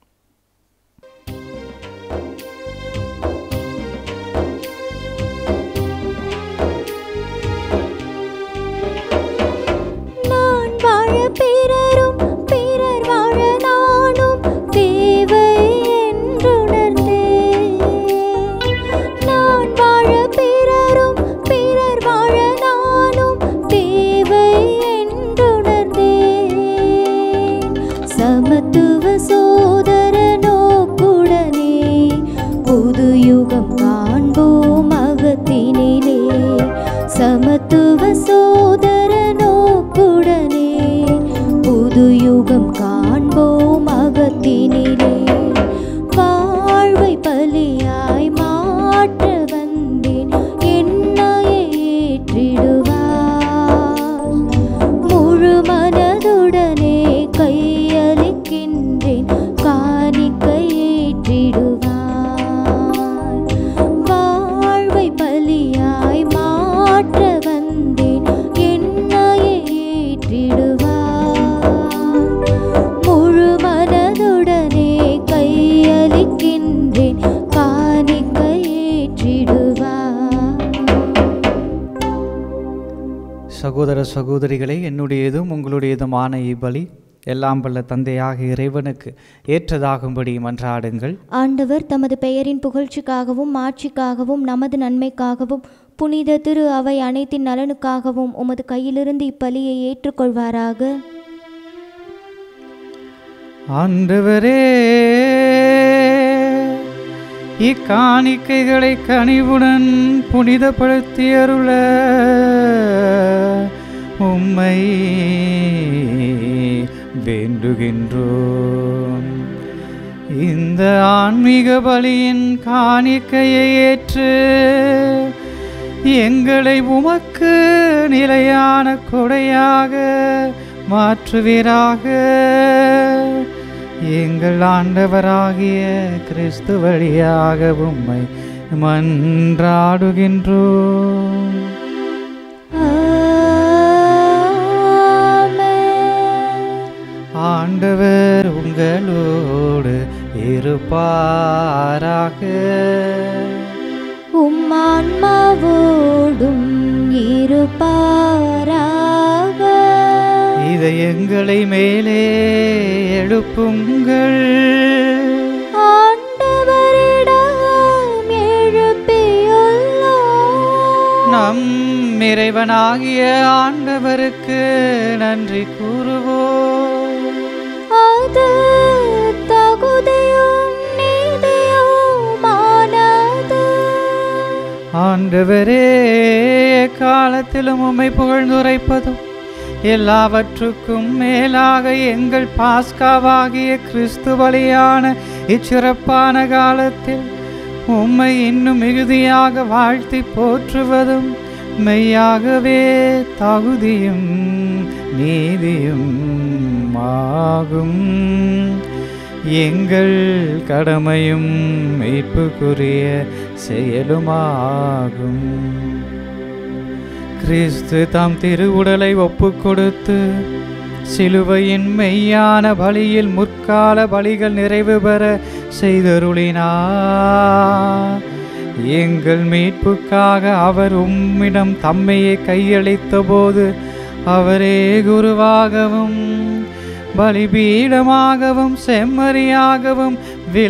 நான் வாழ பிறரும் பிறர் வாழ நானும் தேவை என்றுணர்ந்தேன் நான் வாழ பிறரும் பிறர் வாழ நானும் தேவை என்றுணர்ந்தேன் சமத்துவ சோதரனோக்குடனே புது யுகம் காண்போம் அகத்தினிலே சமத்துவ சோதரனோக்குடனே புது யுகம் காண்போம் அகத்தினிலே வாழ்வை பலியாய் மாற்ற வந்தேன் என்னையே ஏற்றிடுவார் முழு மனதுடனே கையளிக்கின்றேன் காணிக்கை ஏற்றிடுவார் வாழ்வை பலியாய் மாற்ற வந்தேன் என்னையே ஏற்றிடுவார் முழு மனதுடனே கையளிக்கின்றேன் காணிக்கை ஏற்றிடுவார் சகோதர சகோதரிகளே என்னுடையதும் உங்களுடையதுமான இப்பலி எல்லாம் வல்ல தந்தையாக இறைவனுக்கு ஏற்றதாகும்படி மன்றாடுங்கள் ஆண்டவர் தமது பெயரின் புகழ்ச்சிக்காகவும் மாட்சிக்காகவும் நமது நன்மைக்காகவும் புனித திரு அவை அனைத்தின் நலனுக்காகவும் உமது கையிலிருந்து இப்பலியை ஏற்றுக்கொள்வாராக ஆண்டவரே இக்காணிக்கைகளை கனிவுடன் புனிதப்படுத்தியருள உம்மை வேண்டுகின்றோம் இந்த ஆன்மீக பலியின் காணிக்கையை ஏற்று எங்களை உமக்கு நிலையான கொடையாக மாற்றுவீராக எங்கள் ஆண்டவராகிய கிறிஸ்து வழியாக உம்மை மன்றாடுகின்றோம் ஆமென். ஆண்டவர் உங்களோடு இருப்பாராக உம் ஆன்மாவோடும் இருப்பாராக இதை எங்களை மேலே எழுப்புங்கள் ஆண்டவரிடம் எழுப்பியுள்ளோம் நம் இறைவனாகிய ஆண்டவருக்கு நன்றி கூறுவோம் அது தகுதியும் நீதியுமானது ஆண்டவரே காலத்திலும் உம்மை புகழ்ந்துரைப்பதும் எல்லாவற்றுக்கும் மேலாக எங்கள் பாஸ்காவாகிய கிறிஸ்து பலியான இச்சிறப்பான காலத்தில் உம்மை இன்னும் மிகுதியாக வாழ்த்தி போற்றுவதும் மெய்யாகவே தகுதியும் நீதியும் ஆகும் எங்கள் கடமையும் மீட்புக்குரிய செயலுமாகும் கிறிஸ்து தாம் திருவுடலை ஒப்பு கொடுத்து சிலுவையின் மெய்யான பலியில் முற்கால பலிகள் நிறைவு பெற செய்தருளினார் எங்கள் மீட்புக்காக அவர் உம்மிடம் தம்மையை கையளித்த போது அவரே குருவாகவும் பலிபீடமாகவும் செம்மறியாகவும்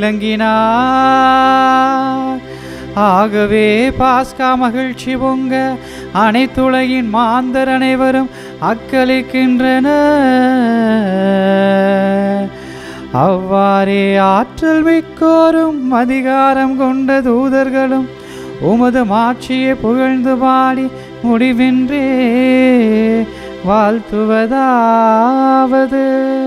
விளங்கினார் ஆகவே பாஸ்கா மகிழ்ச்சி பொங்க அனைத்துலகின் மாந்தர் அனைவரும் அக்களிக்கின்றனர் அவ்வாறே ஆற்றல் மிக்கோரும் அதிகாரம் கொண்ட தூதர்களும் உமது மாட்சியை புகழ்ந்து பாடி முடிவின்றே வாழ்த்துவதாவது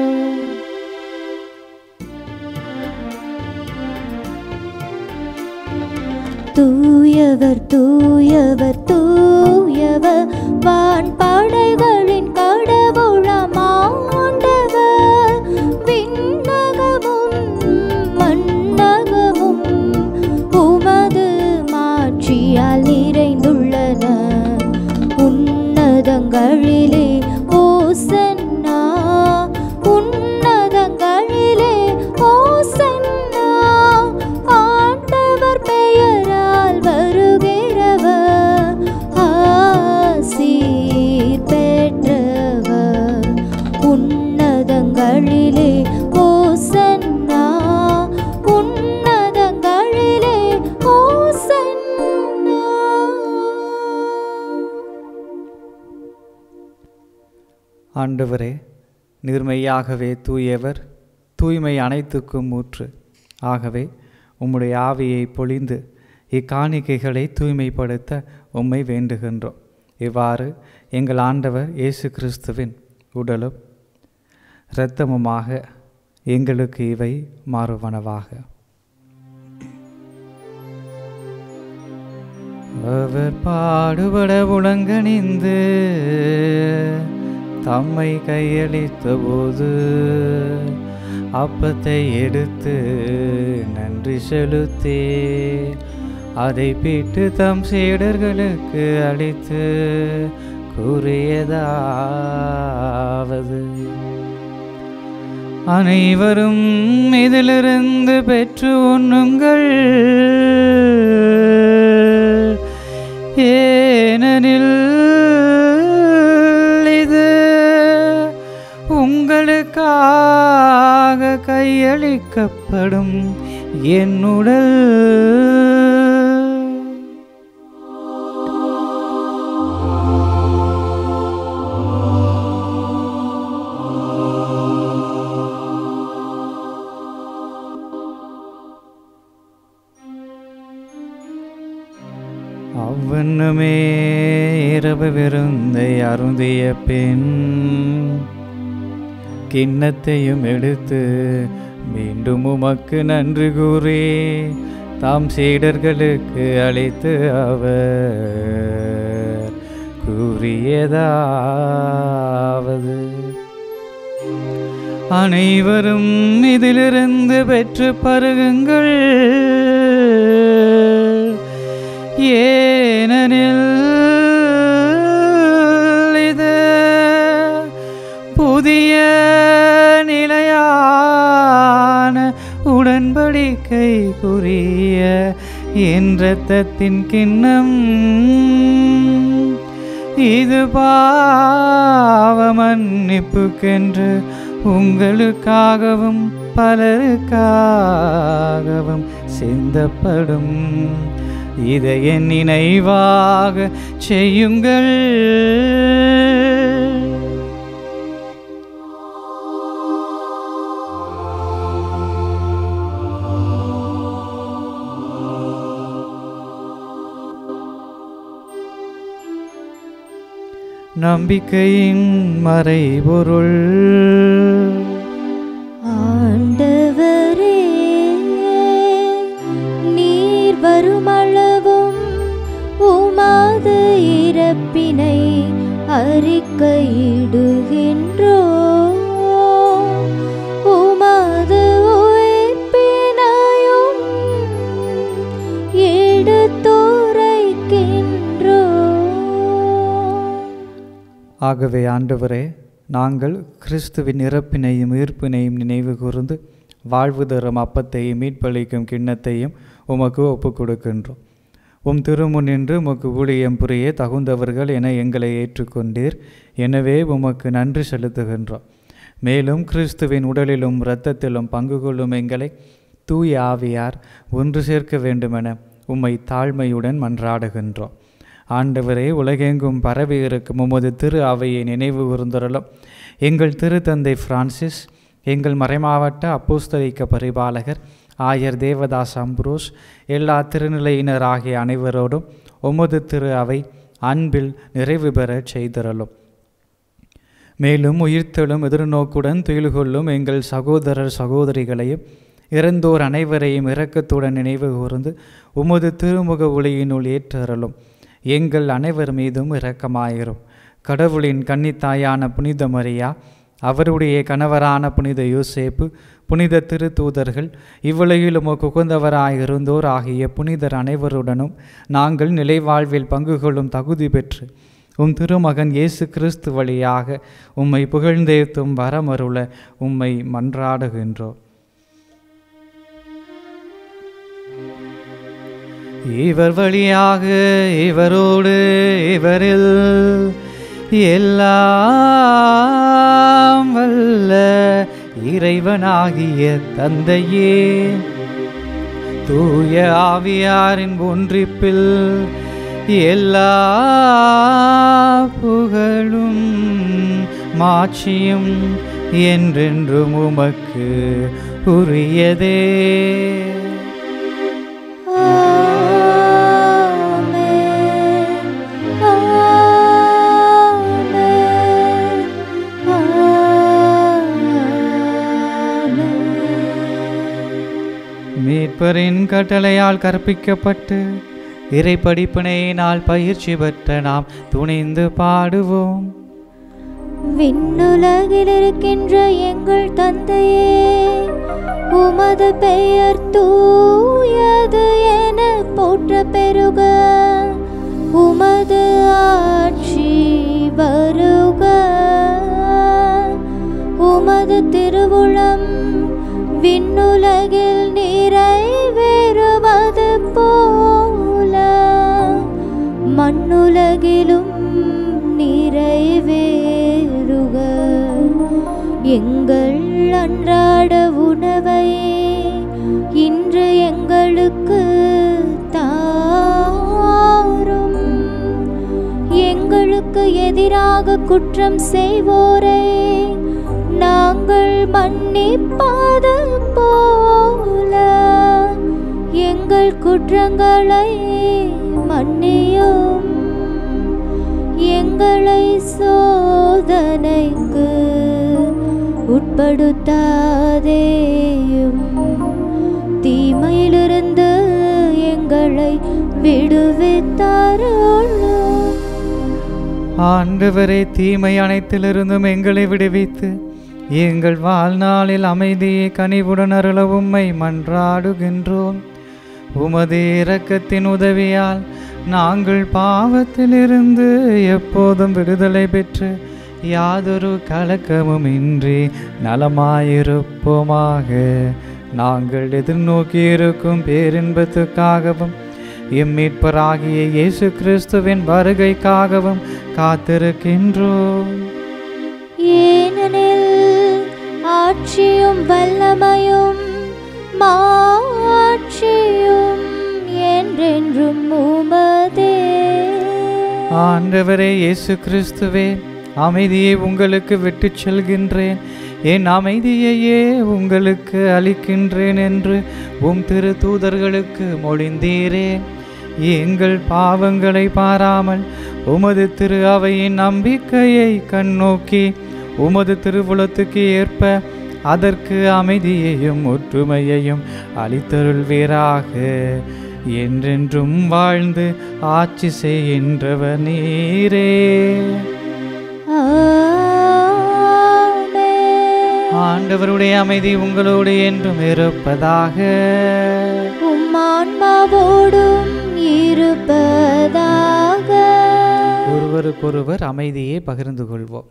தூயவர் தூயவர் தூயவர் வான் படைகளின் கடவுளம் ஆண்டவர் விண்ணகமும் மண்ணகமும் உமது மாட்சியால் நிறைந்துள்ளன உன்னதங்களிலே ஓசன்னா உன்னதங்களிலே ஓசன்னா ஆண்டவர் பெயரால் வருகிறவர் ஆசீர் பெற்றவர் உன்னதங்களிலே ஓசன்னா உன்னதங்களிலே ஓசன்னா ஆண்டவரே நீர்மையாகவே தூயவர் தூய்மை அனைத்துக்கும் ஊற்று ஆகவே உம்முடைய ஆவியை பொழிந்து இக்காணிக்கைகளை தூய்மைப்படுத்த உம்மை வேண்டுகின்றோம் இவ்வாறு எங்கள் ஆண்டவர் இயேசு கிறிஸ்துவின் உடலும் இரத்தமுமாக எங்களுக்கு இவை மாறுவனவாக அவர் பாடுபட உலங்கணிந்து தம்மை கையளித்த போது அப்பத்தை எடுத்து நன்றி செலுத்தி அதை பிட்டு தம் சீடர்களுக்கு அளித்து கூறியதாவது அனைவரும் இதிலிருந்து பெற்று உண்ணுங்கள் ஏனெனில் இது உங்களுக்காக கையளிக்கப்படும் என்னுடல் அவ்வண்ணமே இரவு விருந்தை அருந்திய பின் கிண்ணத்தையும் எடுத்து மீண்டும் உமக்கு நன்றி கூறி தாம் சீடர்களுக்கு அளித்து அவர் கூறியதாவது அனைவரும் இதிலிருந்து பெற்று பருகுங்கள் ஏனெனில் இது புதிய நிலையான உடன்படிக்கை குறிய என் இரத்தத்தின் கிண்ணம் இது பாவ மன்னிப்புக்கென்று உங்களுக்காகவும் பலருக்காகவும் சிந்தப்படும் இதை என் நினைவாக செய்யுங்கள் நம்பிக்கையின் மறைபொருள் ஆண்டவரே நீர் வருமளவும் உமது இறப்பினை அறிக்கையிடுகின்றோ உமது உயிர்ப்பினையும் எடுத்துரைக்கின்றோ ஆகவே ஆண்டவரே நாங்கள் கிறிஸ்துவின் இறப்பினையும் உயிர்ப்பினையும் நினைவு கூர்ந்து வாழ்வு தரும் அப்பத்தையும் மீட்பளிக்கும் கிண்ணத்தையும் உமக்கு ஒப்புக் கொடுக்கின்றோம் உம் திருமுன்னின்று உமக்கு ஊழியம் புரிய தகுந்தவர்கள் என எங்களை ஏற்றுக்கொண்டீர் எனவே உமக்கு நன்றி செலுத்துகின்றோம் மேலும் கிறிஸ்துவின் உடலிலும் இரத்தத்திலும் பங்கு கொள்ளும் எங்களை தூய ஆவியார் ஒன்று சேர்க்க வேண்டுமென உம்மை தாழ்மையுடன் மன்றாடுகின்றோம் ஆண்டவரே உலகெங்கும் பரவி இருக்கும் உமது திரு அவையை நினைவு கூர்ந்தருளும் எங்கள் திருத்தந்தை பிரான்சிஸ் எங்கள் மறைமாவட்ட அப்போஸ்தலிக்க பரிபாலகர் ஆயர் தேவதாஸ் அம்ப்ரோஸ் எல்லா திருநிலையினர் ஆகிய அனைவரோடும் உமது திரு அவை அன்பில் நிறைவு பெறச் செய்தருளும் மேலும் உயிர்த்தெழும் எதிர்நோக்குடன் துயில் கொள்ளும் எங்கள் சகோதரர் சகோதரிகளையும் இறந்தோர் அனைவரையும் இரக்கத்துடன் நினைவு கூர்ந்து உமது திருமுக ஒளியினுள் ஏற்றருளும் எங்கள் அனைவர் மீதும் இரக்கமாயிரும் கடவுளின் கன்னித்தாயான புனித மரியா அவருடைய கணவரான புனித யோசேப்பு புனித திருத்தூதர்கள் இவ்வுலகில் உமக்கு உகந்தவராயிருந்தோர் ஆகிய புனிதர் அனைவருடனும் நாங்கள் நிலைவாழ்வில் பங்கு கொள்ளும் தகுதி பெற்று உம் திருமகன் இயேசு கிறிஸ்து வழியாக உம்மை புகழ்ந்தேத்தும் வரமருள உம்மை மன்றாடுகின்றோம் இவர் வழியாக இவரோடு இவரில் எல்லாம் வல்ல இறைவனாகிய தந்தையே தூய ஆவியாரின் ஒன்றிப்பில் எல்லா புகழும் மாட்சியும் என்றென்றும் உமக்கு உரியதே மீட்பரின் கட்டளையால் கற்பிக்கப்பட்டு இறை படிப்பினையினால் பயிற்சி பெற்ற நாம் துணிந்து பாடுவோம் விண்ணுலகில் இருக்கின்ற எங்கள் தந்தையே உமது பெயர் தூயது என போற்ற பெருக உமது ஆட்சி வருக உமது திருவுளம் விண்ணுலகில் நிறைவேறுவது போல மண்ணுலகிலும் நிறைவேறுக எங்கள் அன்றாட உணவை இன்று எங்களுக்கு தாரும் எங்களுக்கு எதிராக குற்றம் செய்வோரை நாங்கள் மன்னிப்பது போல எங்கள் குற்றங்களை மன்னியும் எங்களை சோதனைக்கு உட்படுத்தாதேயும் தீமையிலிருந்து எங்களை விடுவித்தாரோளும் ஆண்டவரே தீமை அனைத்திலிருந்தும் எங்களை விடுவித்து எங்கள் வாழ்நாளில் அமைதியை கனிவுடன் அருள உம்மை மன்றாடுகின்றோம் உமது இரக்கத்தின் உதவியால் நாங்கள் பாவத்திலிருந்து எப்போதும் விடுதலை பெற்று யாதொரு கலக்கமும் இன்றி நலமாயிருப்போமாக நாங்கள் எதிர்நோக்கியிருக்கும் பேரின்பத்துக்காகவும் எம் மீட்பராகிய இயேசு கிறிஸ்துவின் வருகைக்காகவும் காத்திருக்கின்றோம் ஏனெனில் ஆட்சியும் வல்லமையும் மாட்சியும் என்றென்றும் உமதே ஆண்டவரே இயேசு கிறிஸ்துவே அமைதியை உங்களுக்கு விட்டுச் செல்கின்றேன் என் அமைதியையே உங்களுக்கு அளிக்கின்றேன் என்று உம் திரு தூதர்களுக்கு மொழிந்தீரே எங்கள் பாவங்களை பாராமல் உமது திரு அவையின் நம்பிக்கையை கண்ணோக்கி உமது திருவுளத்துக்கு ஏற்ப அதற்கு அமைதியையும் ஒற்றுமையையும் அளித்தருள்வீராக என்றென்றும் வாழ்ந்து ஆட்சி செய்கின்றவர் நீரே ஆமென். ஆண்டவருடைய அமைதி உங்களோடு என்றும் இருப்பதாக உம் ஆன்மாவோடும் இருப்பதாக ஒருவருக்கொருவர் அமைதியை பகிர்ந்து கொள்வோம்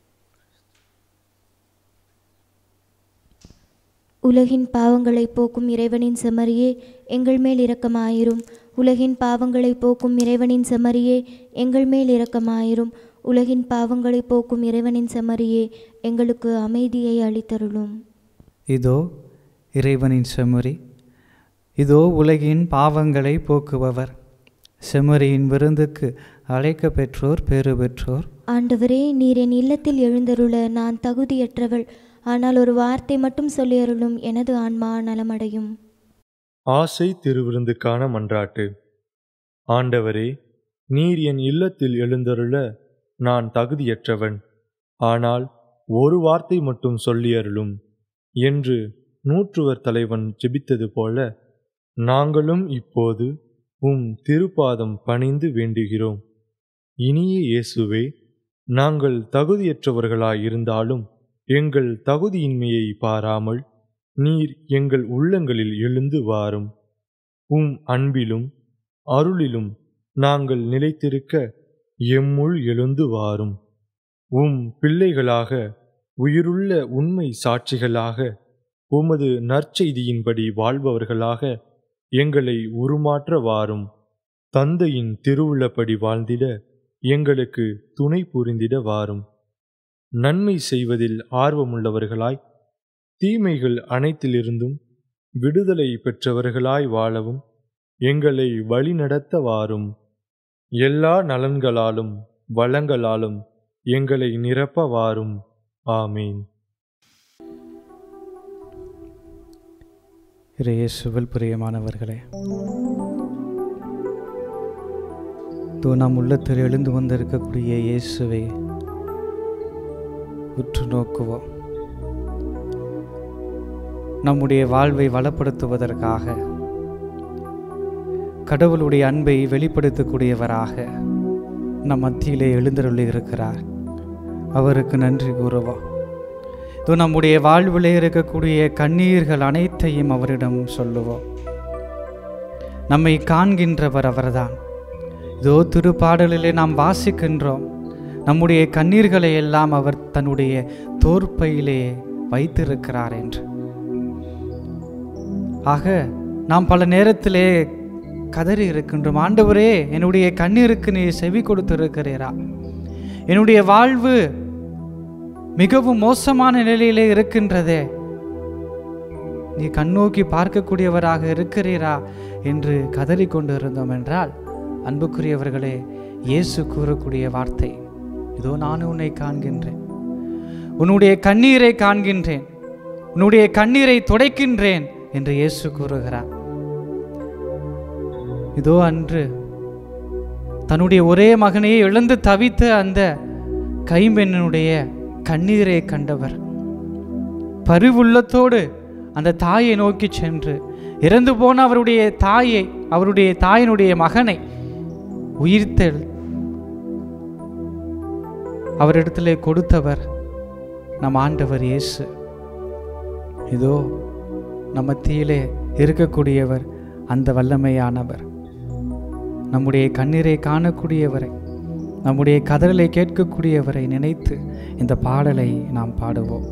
உலகின் பாவங்களை போக்கும் இறைவனின் செமரியே எங்கள் மேல் இரக்கமாயிரும் உலகின் பாவங்களை போக்கும் இறைவனின் செமரியே எங்கள் மேல் இரக்கமாயிரும் உலகின் பாவங்களை போக்கும் இறைவனின் செமரியே எங்களுக்கு அமைதியை அளித்தருளும் இதோ இறைவனின் செம்மறி இதோ உலகின் பாவங்களை போக்குபவர் செம்மறியின் விருந்துக்கு அழைக்க பெற்றோர் பேறு பெற்றோர் ஆண்டவரே நீர் என் இல்லத்தில் எழுந்தருள நான் தகுதியற்றவள் ஆனால் ஒரு வார்த்தை மட்டும் சொல்லியருளும் எனது ஆன்மா நலமடையும் ஆசை திருவிருந்துக்கான மன்றாட்டு ஆண்டவரே நீர் என் இல்லத்தில் எழுந்தருள நான் தகுதியற்றவன் ஆனால் ஒரு வார்த்தை மட்டும் சொல்லியருளும் என்று நூற்றுவர் தலைவன் ஜெபித்தது போல நாங்களும் இப்போது உம் திருப்பாதம் பணிந்து வேண்டுகிறோம் இனிய இயேசுவே நாங்கள் தகுதியற்றவர்களாயிருந்தாலும் எங்கள் தகுதியின்மையை பாராமல் நீர் எங்கள் உள்ளங்களில் எழுந்து வாரும் உம் அன்பிலும் அருளிலும் நாங்கள் நிலைத்திருக்க எம்முள் எழுந்து வாரும் உம் பிள்ளைகளாக உயிருள்ள உண்மை சாட்சிகளாக உமது நற்செய்தியின்படி வாழ்பவர்களாக எங்களை உருமாற்ற வாரும் தந்தையின் திருவுள்ளப்படி வாழ்ந்திட எங்களுக்கு துணை புரிந்திட வாரும் நன்மை செய்வதில் ஆர்வமுள்ளவர்களாய் தீமைகள் அனைத்திலிருந்தும் விடுதலை பெற்றவர்களாய் வாழவும் எங்களை வழிநடத்த வாரும் எல்லா நலன்களாலும் வளங்களாலும் எங்களை நிரப்ப வாரும் ஆமீன் இறை இயேசுவில் பிரியமானவர்களே தோ நம் உள்ளத்தில் எழுந்து வந்திருக்கக்கூடிய இயேசுவை உற்று நோக்குவோம் நம்முடைய வாழ்வை வளப்படுத்துவதற்காக கடவுளுடைய அன்பை வெளிப்படுத்தக்கூடியவராக நம் மத்தியிலே எழுந்தருளி இருக்கிறார் அவருக்கு நன்றி கூறுவோம் இதோ நம்முடைய வாழ்விலே இருக்கக்கூடிய கண்ணீர்கள் அனைத்தையும் அவரிடம் சொல்லுவோம் நம்மை காண்கின்றவர் அவர்தான் இதோ திருப்பாடலிலே நாம் வாசிக்கின்றோம் நம்முடைய கண்ணீர்களை எல்லாம் அவர் தன்னுடைய தோற்பையிலே வைத்திருக்கிறார் என்று ஆக நாம் பல நேரத்திலே கதறி இருக்கின்றோம் ஆண்டவரே என்னுடைய கண்ணீருக்கு நீ செவி கொடுத்திருக்கிறீரா என்னுடைய வாழ்வு மிகவும் மோசமான நிலையிலே இருக்கின்றதே நீ கண்ணோக்கி பார்க்கக்கூடியவராக இருக்கிறீரா என்று கதறி கொண்டு இருந்தோம் என்றால் அன்புக்குரியவர்களே இயேசு கூறக்கூடிய வார்த்தை இதோ நான் உன்னை காண்கின்றேன் உன்னுடைய கண்ணீரை காண்கின்றேன் உன்னுடைய கண்ணீரை துடைக்கின்றேன் என்று இயேசு கூறுகிறார் இதோ அன்று தன்னுடைய ஒரே மகனையே இழந்து தவித்த அந்த கைம்பெண்ணினுடைய கண்ணீரை கண்டவர் பரிவுள்ளத்தோடு அந்த தாயை நோக்கி சென்று இறந்து போன அவருடைய தாயை அவருடைய தாயினுடைய மகனை உயிர்த்தெழ் அவரிடத்திலே கொடுத்தவர் நம் ஆண்டவர் இயேசு இதோ நம் மத்தியிலே இருக்கக்கூடியவர் அந்த வல்லமையானவர் நம்முடைய கண்ணீரை காணக்கூடியவரை நம்முடைய கதறலை கேட்கக்கூடியவரை நினைத்து இந்த பாடலை நாம் பாடுவோம்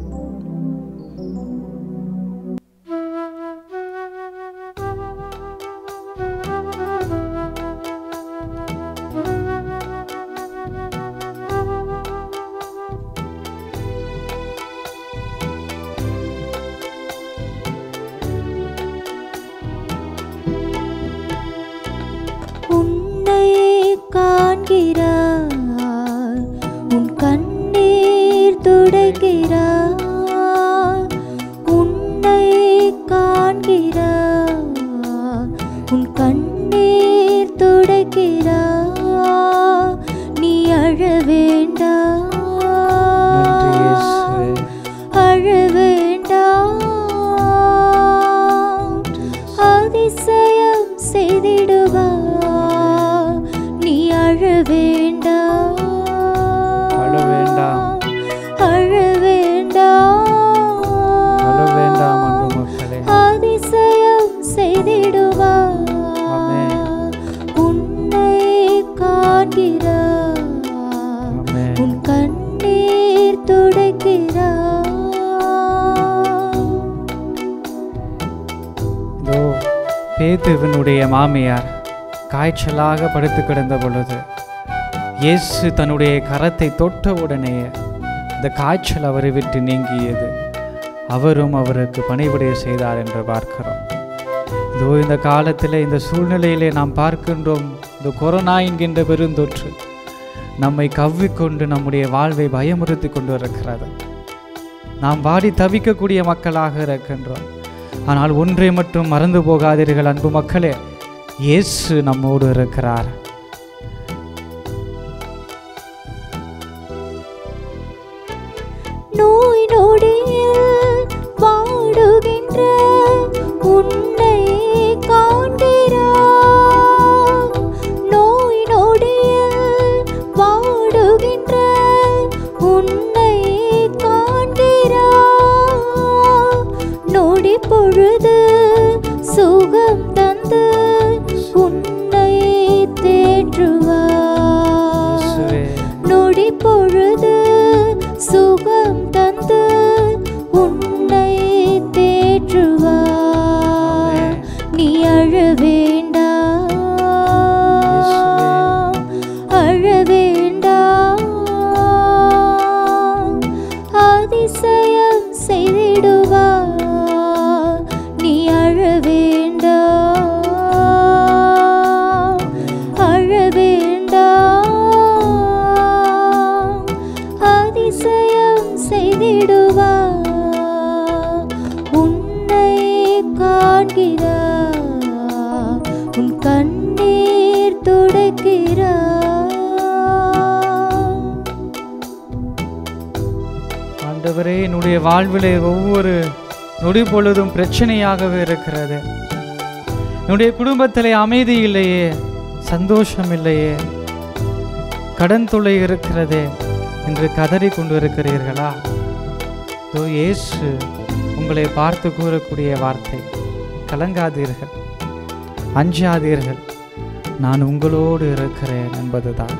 உன்னை காண்கிறார் உன் கண்ணீர் துடைக்கிறார் உன்னை காண்கிறார் உன் கண்ணீர் துடைக்கிறார் நீ அழ வேண்டாம் நன்றி இயேசுவே. அழ வேண்டாம் அதிசயம் செய்திடுவார் நீ அழ வேண்டாம் அழ வேண்டாம். அழ வேண்டாம் அழ வேண்டாம் அன்பு மக்களே அதிசயம் செய்திடுவார் ஆமென். உன்னை காண்கிறார் ஆமென். உன் கண்ணீர் துடைக்கிறார் இதோ பேதுவினுடைய மாமியார் காய்ச்சலாக படுத்து கிடந்த பொழுது இயேசு தன்னுடைய கரத்தை தொட்ட உடனே இந்த காய்ச்சல் அவரை விட்டு நீங்கியது அவரும் அவருக்கு பணிவிடை செய்தார் என்று பார்க்கிறோம் இதோ இந்த காலத்தில் இந்த சூழ்நிலையிலே நாம் பார்க்கின்றோம் இந்த கொரோனா என்கின்ற பெருந்தொற்று நம்மை கவ்விக்கொண்டு நம்முடைய வாழ்வை பயமுறுத்தி கொண்டு இருக்கிறது நாம் வாடி தவிக்கக்கூடிய மக்களாக இருக்கின்றோம் ஆனால் ஒன்றை மட்டும் மறந்து போகாதீர்கள் அன்பு மக்களே இயேசு நம்மோடு இருக்கிறார் பொழுது சுகம் தந்து உன்னை தேற்றுவார் இயேசுவே நொடி பொழுது சுகம் தந்து உன்னை தேற்றுவார் நீ அழ வேண்டாம் அழ வேண்டாம் அதிசயம் செய்திடுவார் நீ அழ வேண்டாம் அழ வேண்டாம் அதிசயம் செய்திடுவார் உன்னை காண்கிறார் உன் கண்ணீர் துடைக்கிறார் ஆண்டவரே என்னுடைய வாழ்விலே ஒவ்வொரு நொடி பொழுதும் பிரச்சனையாகவே இருக்கிறது என்னுடைய குடும்பத்திலே அமைதி இல்லையே சந்தோஷம் இல்லையே கடன் தொல்லை இருக்கிறதே என்று கதறி கொண்டு இருக்கிறீர்களா இதோ இயேசு உங்களை பார்த்து கூறக்கூடிய வார்த்தை கலங்காதீர்கள் அஞ்சாதீர்கள் நான் உங்களோடு இருக்கிறேன் என்பதுதான்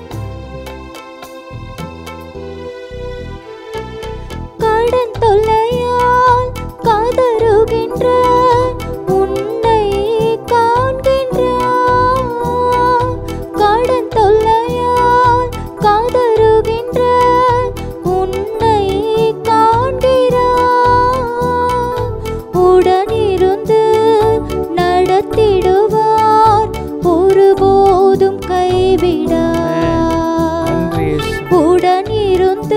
கடன் தொல்லையால் கதறுகின்ற உன்னை காண்கின்றார் கடன் தொல்லையால் கதறுகின்ற உன்னை காண்கிறார் உடனிருந்து நடத்திடுவார் ஒருபோதும் கைவிடார் நன்றி இயேசு உடன் இருந்து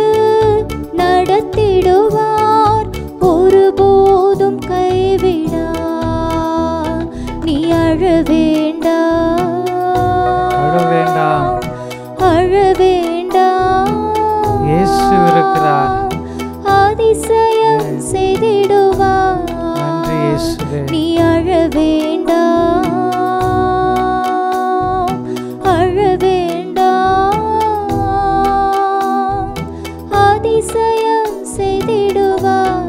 நடத்திடுவார் ஒருபோதும் கைவிடார் நீ அழ வேண்டாம் அழ வேண்டாம். அழ வேண்டாம் இயேசு இருக்கிறார். அதிசயம் செய்திடுவார் நன்றி இயேசுவே நீ அழ வேண்டாம் அழ வேண்டாம் அதிசயம் செய்திடுவார்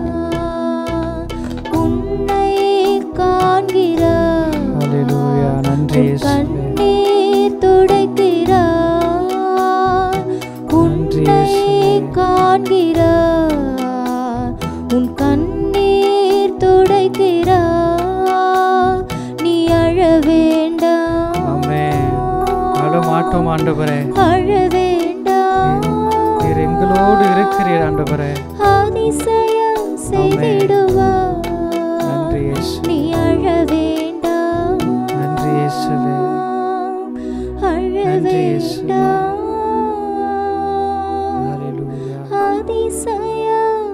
உன்னை காண்கிறார் ஹalleluya நன்றி உன் இயேசுவே கண்ணீர் துடைக்கிறார் நன்றி உன்னை இயேசுவே. காண்கிறார் உன் கண்ணீர் துடைக்கிறார் நீ அழ வேண்டாம் ஆமென் அழ மாட்டோம் ஆண்டவரே அழ வேண்டாம் நீர் எங்களோடு இருக்கிறீர் ஆண்டவரே அதிசயம் செய்திடுவார் நன்றி இயேசு நீ அழ வேண்டாம் நன்றி இயேசுவே அழ நன்றி இயேசுவே. வேண்டாம் ஹalleluya அதிசயம்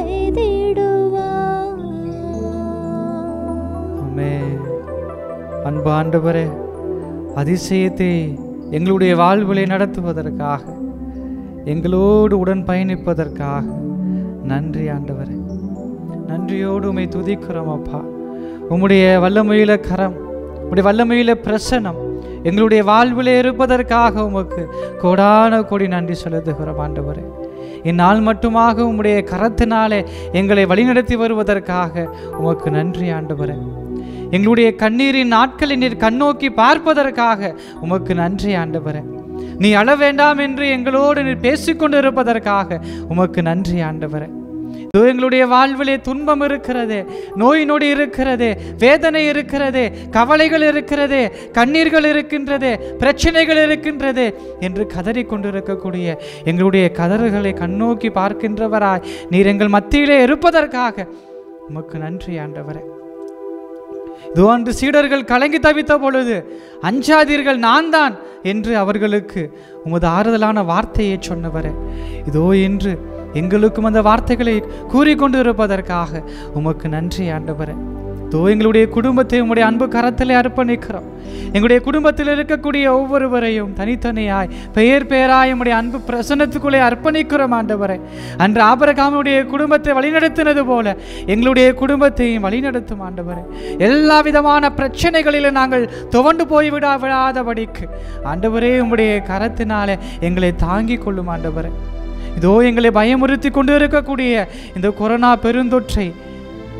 செய்திடுவார் ஆமென் அன்பு ஆண்டவரே அதிசயத்தை எங்களுடைய வாழ்விலை நடத்துவதற்காக எங்களோடு உடன் பயணிப்பதற்காக நன்றி ஆண்டவரே நன்றியோடு உம்மை துதிக்கிறோம் அப்பா உம்முடைய வல்லமையில கரம் உம்முடைய வல்லமையில பிரசனம் எங்களுடைய வாழ்விலே இருப்பதற்காக உமக்கு கோடான கோடி நன்றி செலுத்துகிறோம் ஆண்டவரே இந்நாள் மட்டுமாக உம்முடைய கரத்தினாலே எங்களை வழிநடத்தி வருவதற்காக உமக்கு நன்றி ஆண்டவரே எங்களுடைய கண்ணீரின் நாட்களை நீர் கண்ணோக்கி பார்ப்பதற்காக உமக்கு நன்றி ஆண்டவரே நீ அழ வேண்டாம் என்று எங்களோடு நீர் பேசிக்கொண்டு இருப்பதற்காக உமக்கு நன்றி ஆண்டவரே இதோ எங்களுடைய வாழ்விலே துன்பம் இருக்கிறதே நோய் நொடி இருக்கிறதே வேதனை இருக்கிறதே கவலைகள் இருக்கிறதே கண்ணீர்கள் இருக்கின்றதே பிரச்சனைகள் இருக்கின்றதே என்று கதறி கொண்டிருக்கக்கூடிய எங்களுடைய கதறுகளை கண்ணோக்கி பார்க்கின்றவராய் நீர் எங்கள் மத்தியிலே இருப்பதற்காக உமக்கு நன்றி ஆண்டவரே இதோ அன்று சீடர்கள் கலங்கி தவித்த பொழுது அஞ்சாதீர்கள் நான் தான் என்று அவர்களுக்கு உமது ஆறுதலான வார்த்தையை சொன்னவரே இதோ என்று எங்களுக்கும் அந்த வார்த்தைகளை கூறிக்கொண்டு இருப்பதற்காக உமக்கு நன்றி ஆண்டவரே இதோ எங்களுடைய குடும்பத்தை உம்முடைய அன்பு கரத்திலே அர்ப்பணிக்கிறோம் எங்களுடைய குடும்பத்தில் இருக்கக்கூடிய ஒவ்வொருவரையும் தனித்தனியாய் பெயர் பெயராய் உம்முடைய அன்பு பிரசன்னத்துக்குள்ளே அர்ப்பணிக்கிறோம் ஆண்டவரே அன்று ஆபரகாமுடைய குடும்பத்தை வழிநடத்தினது போல எங்களுடைய குடும்பத்தையும் வழிநடத்தும் ஆண்டவரே எல்லா விதமான பிரச்சனைகளிலும் நாங்கள் துவண்டு போய் விடா விடாதபடிக்கு ஆண்டவரே உம்முடைய கரத்தினாலே எங்களை தாங்கிக் கொள்ளும் ஆண்டவரே இதோ எங்களை பயமுறுத்தி கொண்டு இருக்கக்கூடிய இந்த கொரோனா பெருந்தொற்றை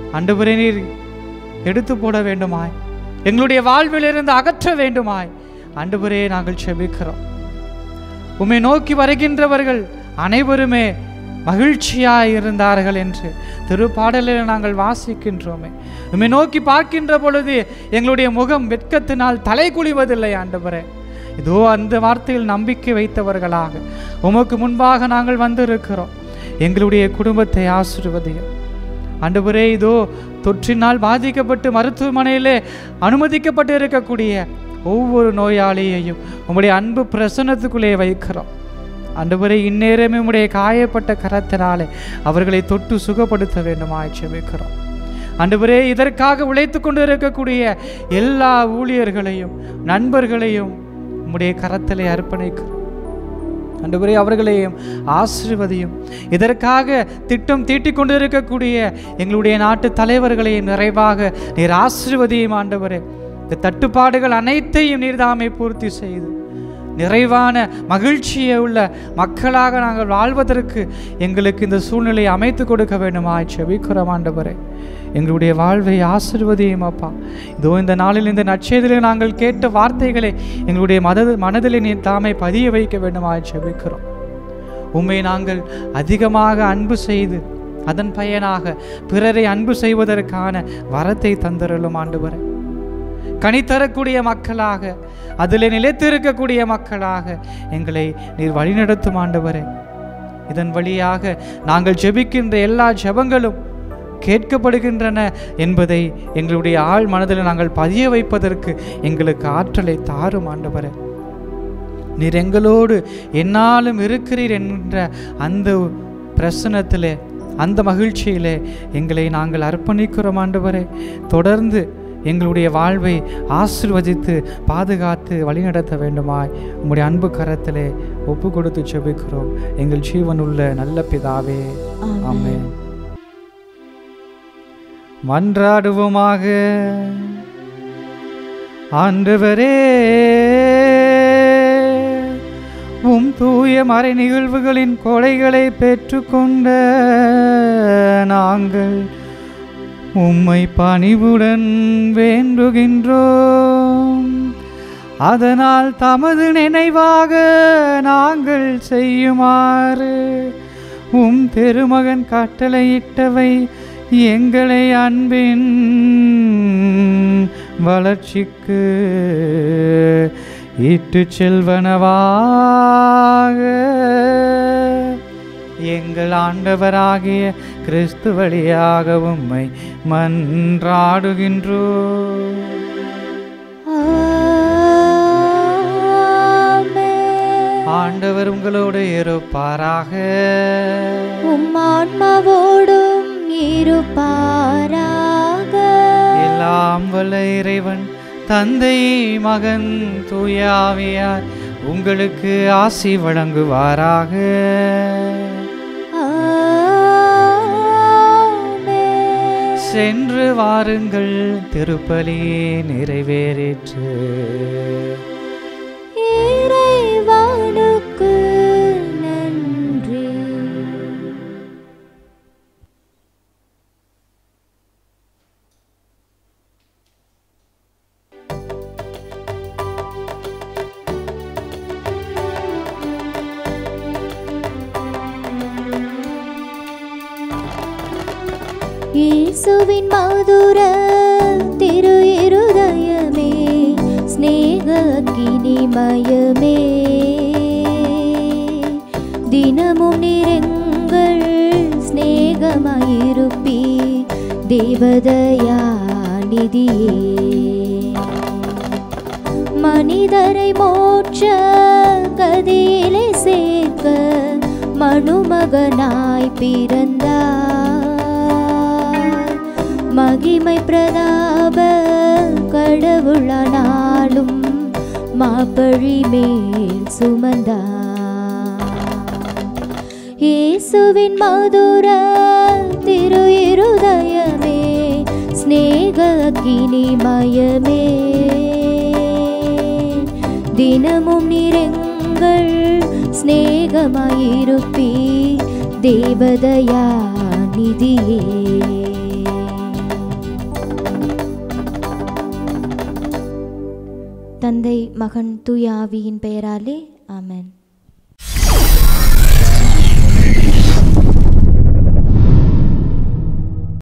ஆண்டவரே நீர் எடுத்து போட வேண்டுமாய் எங்களுடைய வாழ்விலிருந்து அகற்ற வேண்டுமாய் ஆண்டவரே நாங்கள் செபிக்கிறோம் உம்மை நோக்கி வருகின்றவர்கள் அனைவருமே மகிழ்ச்சியாய் இருந்தார்கள் என்று திருப்பாடலில் நாங்கள் வாசிக்கின்றோமே உம்மை நோக்கி பார்க்கின்ற பொழுது எங்களுடைய முகம் வெட்கத்தினால் தலை குழிவதில்லை ஆண்டவரே இதோ அந்த வார்த்தையில் நம்பிக்கை வைத்தவர்களாக உமக்கு முன்பாக நாங்கள் வந்திருக்கிறோம் எங்களுடைய குடும்பத்தை ஆசிர்வதியும் ஆண்டவரே இதோ தொற்றினால் பாதிக்கப்பட்டு மருத்துவமனையிலே அனுமதிக்கப்பட்டு இருக்கக்கூடிய ஒவ்வொரு நோயாளியையும் உம்முடைய அன்பு பிரசன்னத்துக்குள்ளே வைக்கிறோம் ஆண்டவரே இந்நேரமே உம்முடைய காயப்பட்ட கரத்தினாலே அவர்களை தொட்டு சுகப்படுத்த வேண்டுமாய் செபிக்கிறோம் ஆண்டவரே இதற்காக உழைத்து கொண்டு இருக்கக்கூடிய எல்லா ஊழியர்களையும் நண்பர்களையும் உம்முடைய கரத்திலே அர்ப்பணிக்கிறோம் ஆண்டவரே அவர்களையும் ஆசீர்வதியும் இதற்காக திட்டம் தீட்டிக் கொண்டு இருக்கக்கூடிய எங்களுடைய நாட்டு தலைவர்களையும் நிறைவாக நீர் ஆசீர்வதியும் ஆண்டவரே இந்த தட்டுப்பாடுகள் அனைத்தையும் நீர்தாமை பூர்த்தி செய்து நிறைவான மகிழ்ச்சியை உள்ள மக்களாக நாங்கள் வாழ்வதற்கு எங்களுக்கு இந்த சூழ்நிலையை அமைத்து கொடுக்க வேண்டுமாய் செபிக்கிறோம் ஆண்டவரே எங்களுடைய வாழ்வை ஆசிர்வதியும் அப்பா இதோ இந்த நாளில் இந்த நற்செய்தியில் நாங்கள் கேட்ட வார்த்தைகளை எங்களுடைய மத மனதில் நீ தாமை பதிய வைக்க வேண்டுமாய் செபிக்கிறோம் உம்மை நாங்கள் அதிகமாக அன்பு செய்து அதன் பயனாக பிறரை அன்பு செய்வதற்கான வரத்தை தந்தருளும் ஆண்டவரே கனி தரக்கூடிய மக்களாக அதில் நிலைத்திருக்கக்கூடிய மக்களாக எங்களை நீர் வழிநடத்தும் ஆண்டவரே இதன் வழியாக நாங்கள் ஜெபிக்கின்ற எல்லா ஜெபங்களும் கேட்கப்படுகின்றன என்பதை எங்களுடைய ஆழ் மனதில் நாங்கள் பதிய வைப்பதற்கு எங்களுக்கு ஆற்றலை தாரும் ஆண்டவரே நீர் எங்களோடு என்னாலும் இருக்கிறீர் என்ற அந்த பிரசனத்திலே அந்த மகிழ்ச்சியிலே எங்களை நாங்கள் அர்ப்பணிக்கிறோம் ஆண்டவரே தொடர்ந்து எங்களுடைய வாழ்வை ஆசிர்வதித்து பாதுகாத்து வழிநடத்த வேண்டுமாய் உம்முடைய அன்பு கரத்திலே ஒப்பு கொடுத்து செபிக்கிறோம் எங்கள் ஜீவனுள்ள நல்ல பிதாவே ஆமென் மன்றாடுவோமாக ஆண்டவரே உம் தூய மறை நிகழ்வுகளின் கொலைகளை பெற்றுக்கொண்ட நாங்கள் உம்மை பணிவுடன் வேண்டுகின்றோம் அதனால் தமது நினைவாக நாங்கள் செய்யுமாறு உம் திருமகன் கட்டளையிட்டவை எங்களை அன்பின் வளர்ச்சிக்கு இட்டு செல்வனவாக எங்கள் ஆண்டவராகிய கிறிஸ்து வழியாக உம்மை மன்றாடுகின்றோ ஆமென். ஆண்டவர் உங்களோடு இருப்பாராக உம் ஆன்மாவோடும் இருப்பாராக எல்லாம் வல்ல இறைவன் தந்தை மகன் தூயாவியார் உங்களுக்கு ஆசி வழங்குவாராக ஆமென். சென்று வாருங்கள் திருப்பலி நிறைவேறிற்று இறைவனுக்கு நன்றி இயேசுவின் மதுர திரு இருதயமே ஸ்நேக கினிமயமே தினமும் நிறங்கள் ஸ்நேகமாயிருப்பி தேவதயா நிதியே மனிதரை மோட்ச கதியிலே சேர்க்க மனுமகனாய் பிறந்தார் மகிமை பிரதாப கடவுளானாலும் மாப்பழி மேல் சுமந்தார் இயேசுவின் மதுர திரு இருதயமே ஸ்நேக கினிமயமே தினமும் நிறங்கள் ஸ்நேகமாயிருப்பி தேவதயா நிதியே தந்தை மகன் தூய ஆவியின் பெயராலே ஆமென்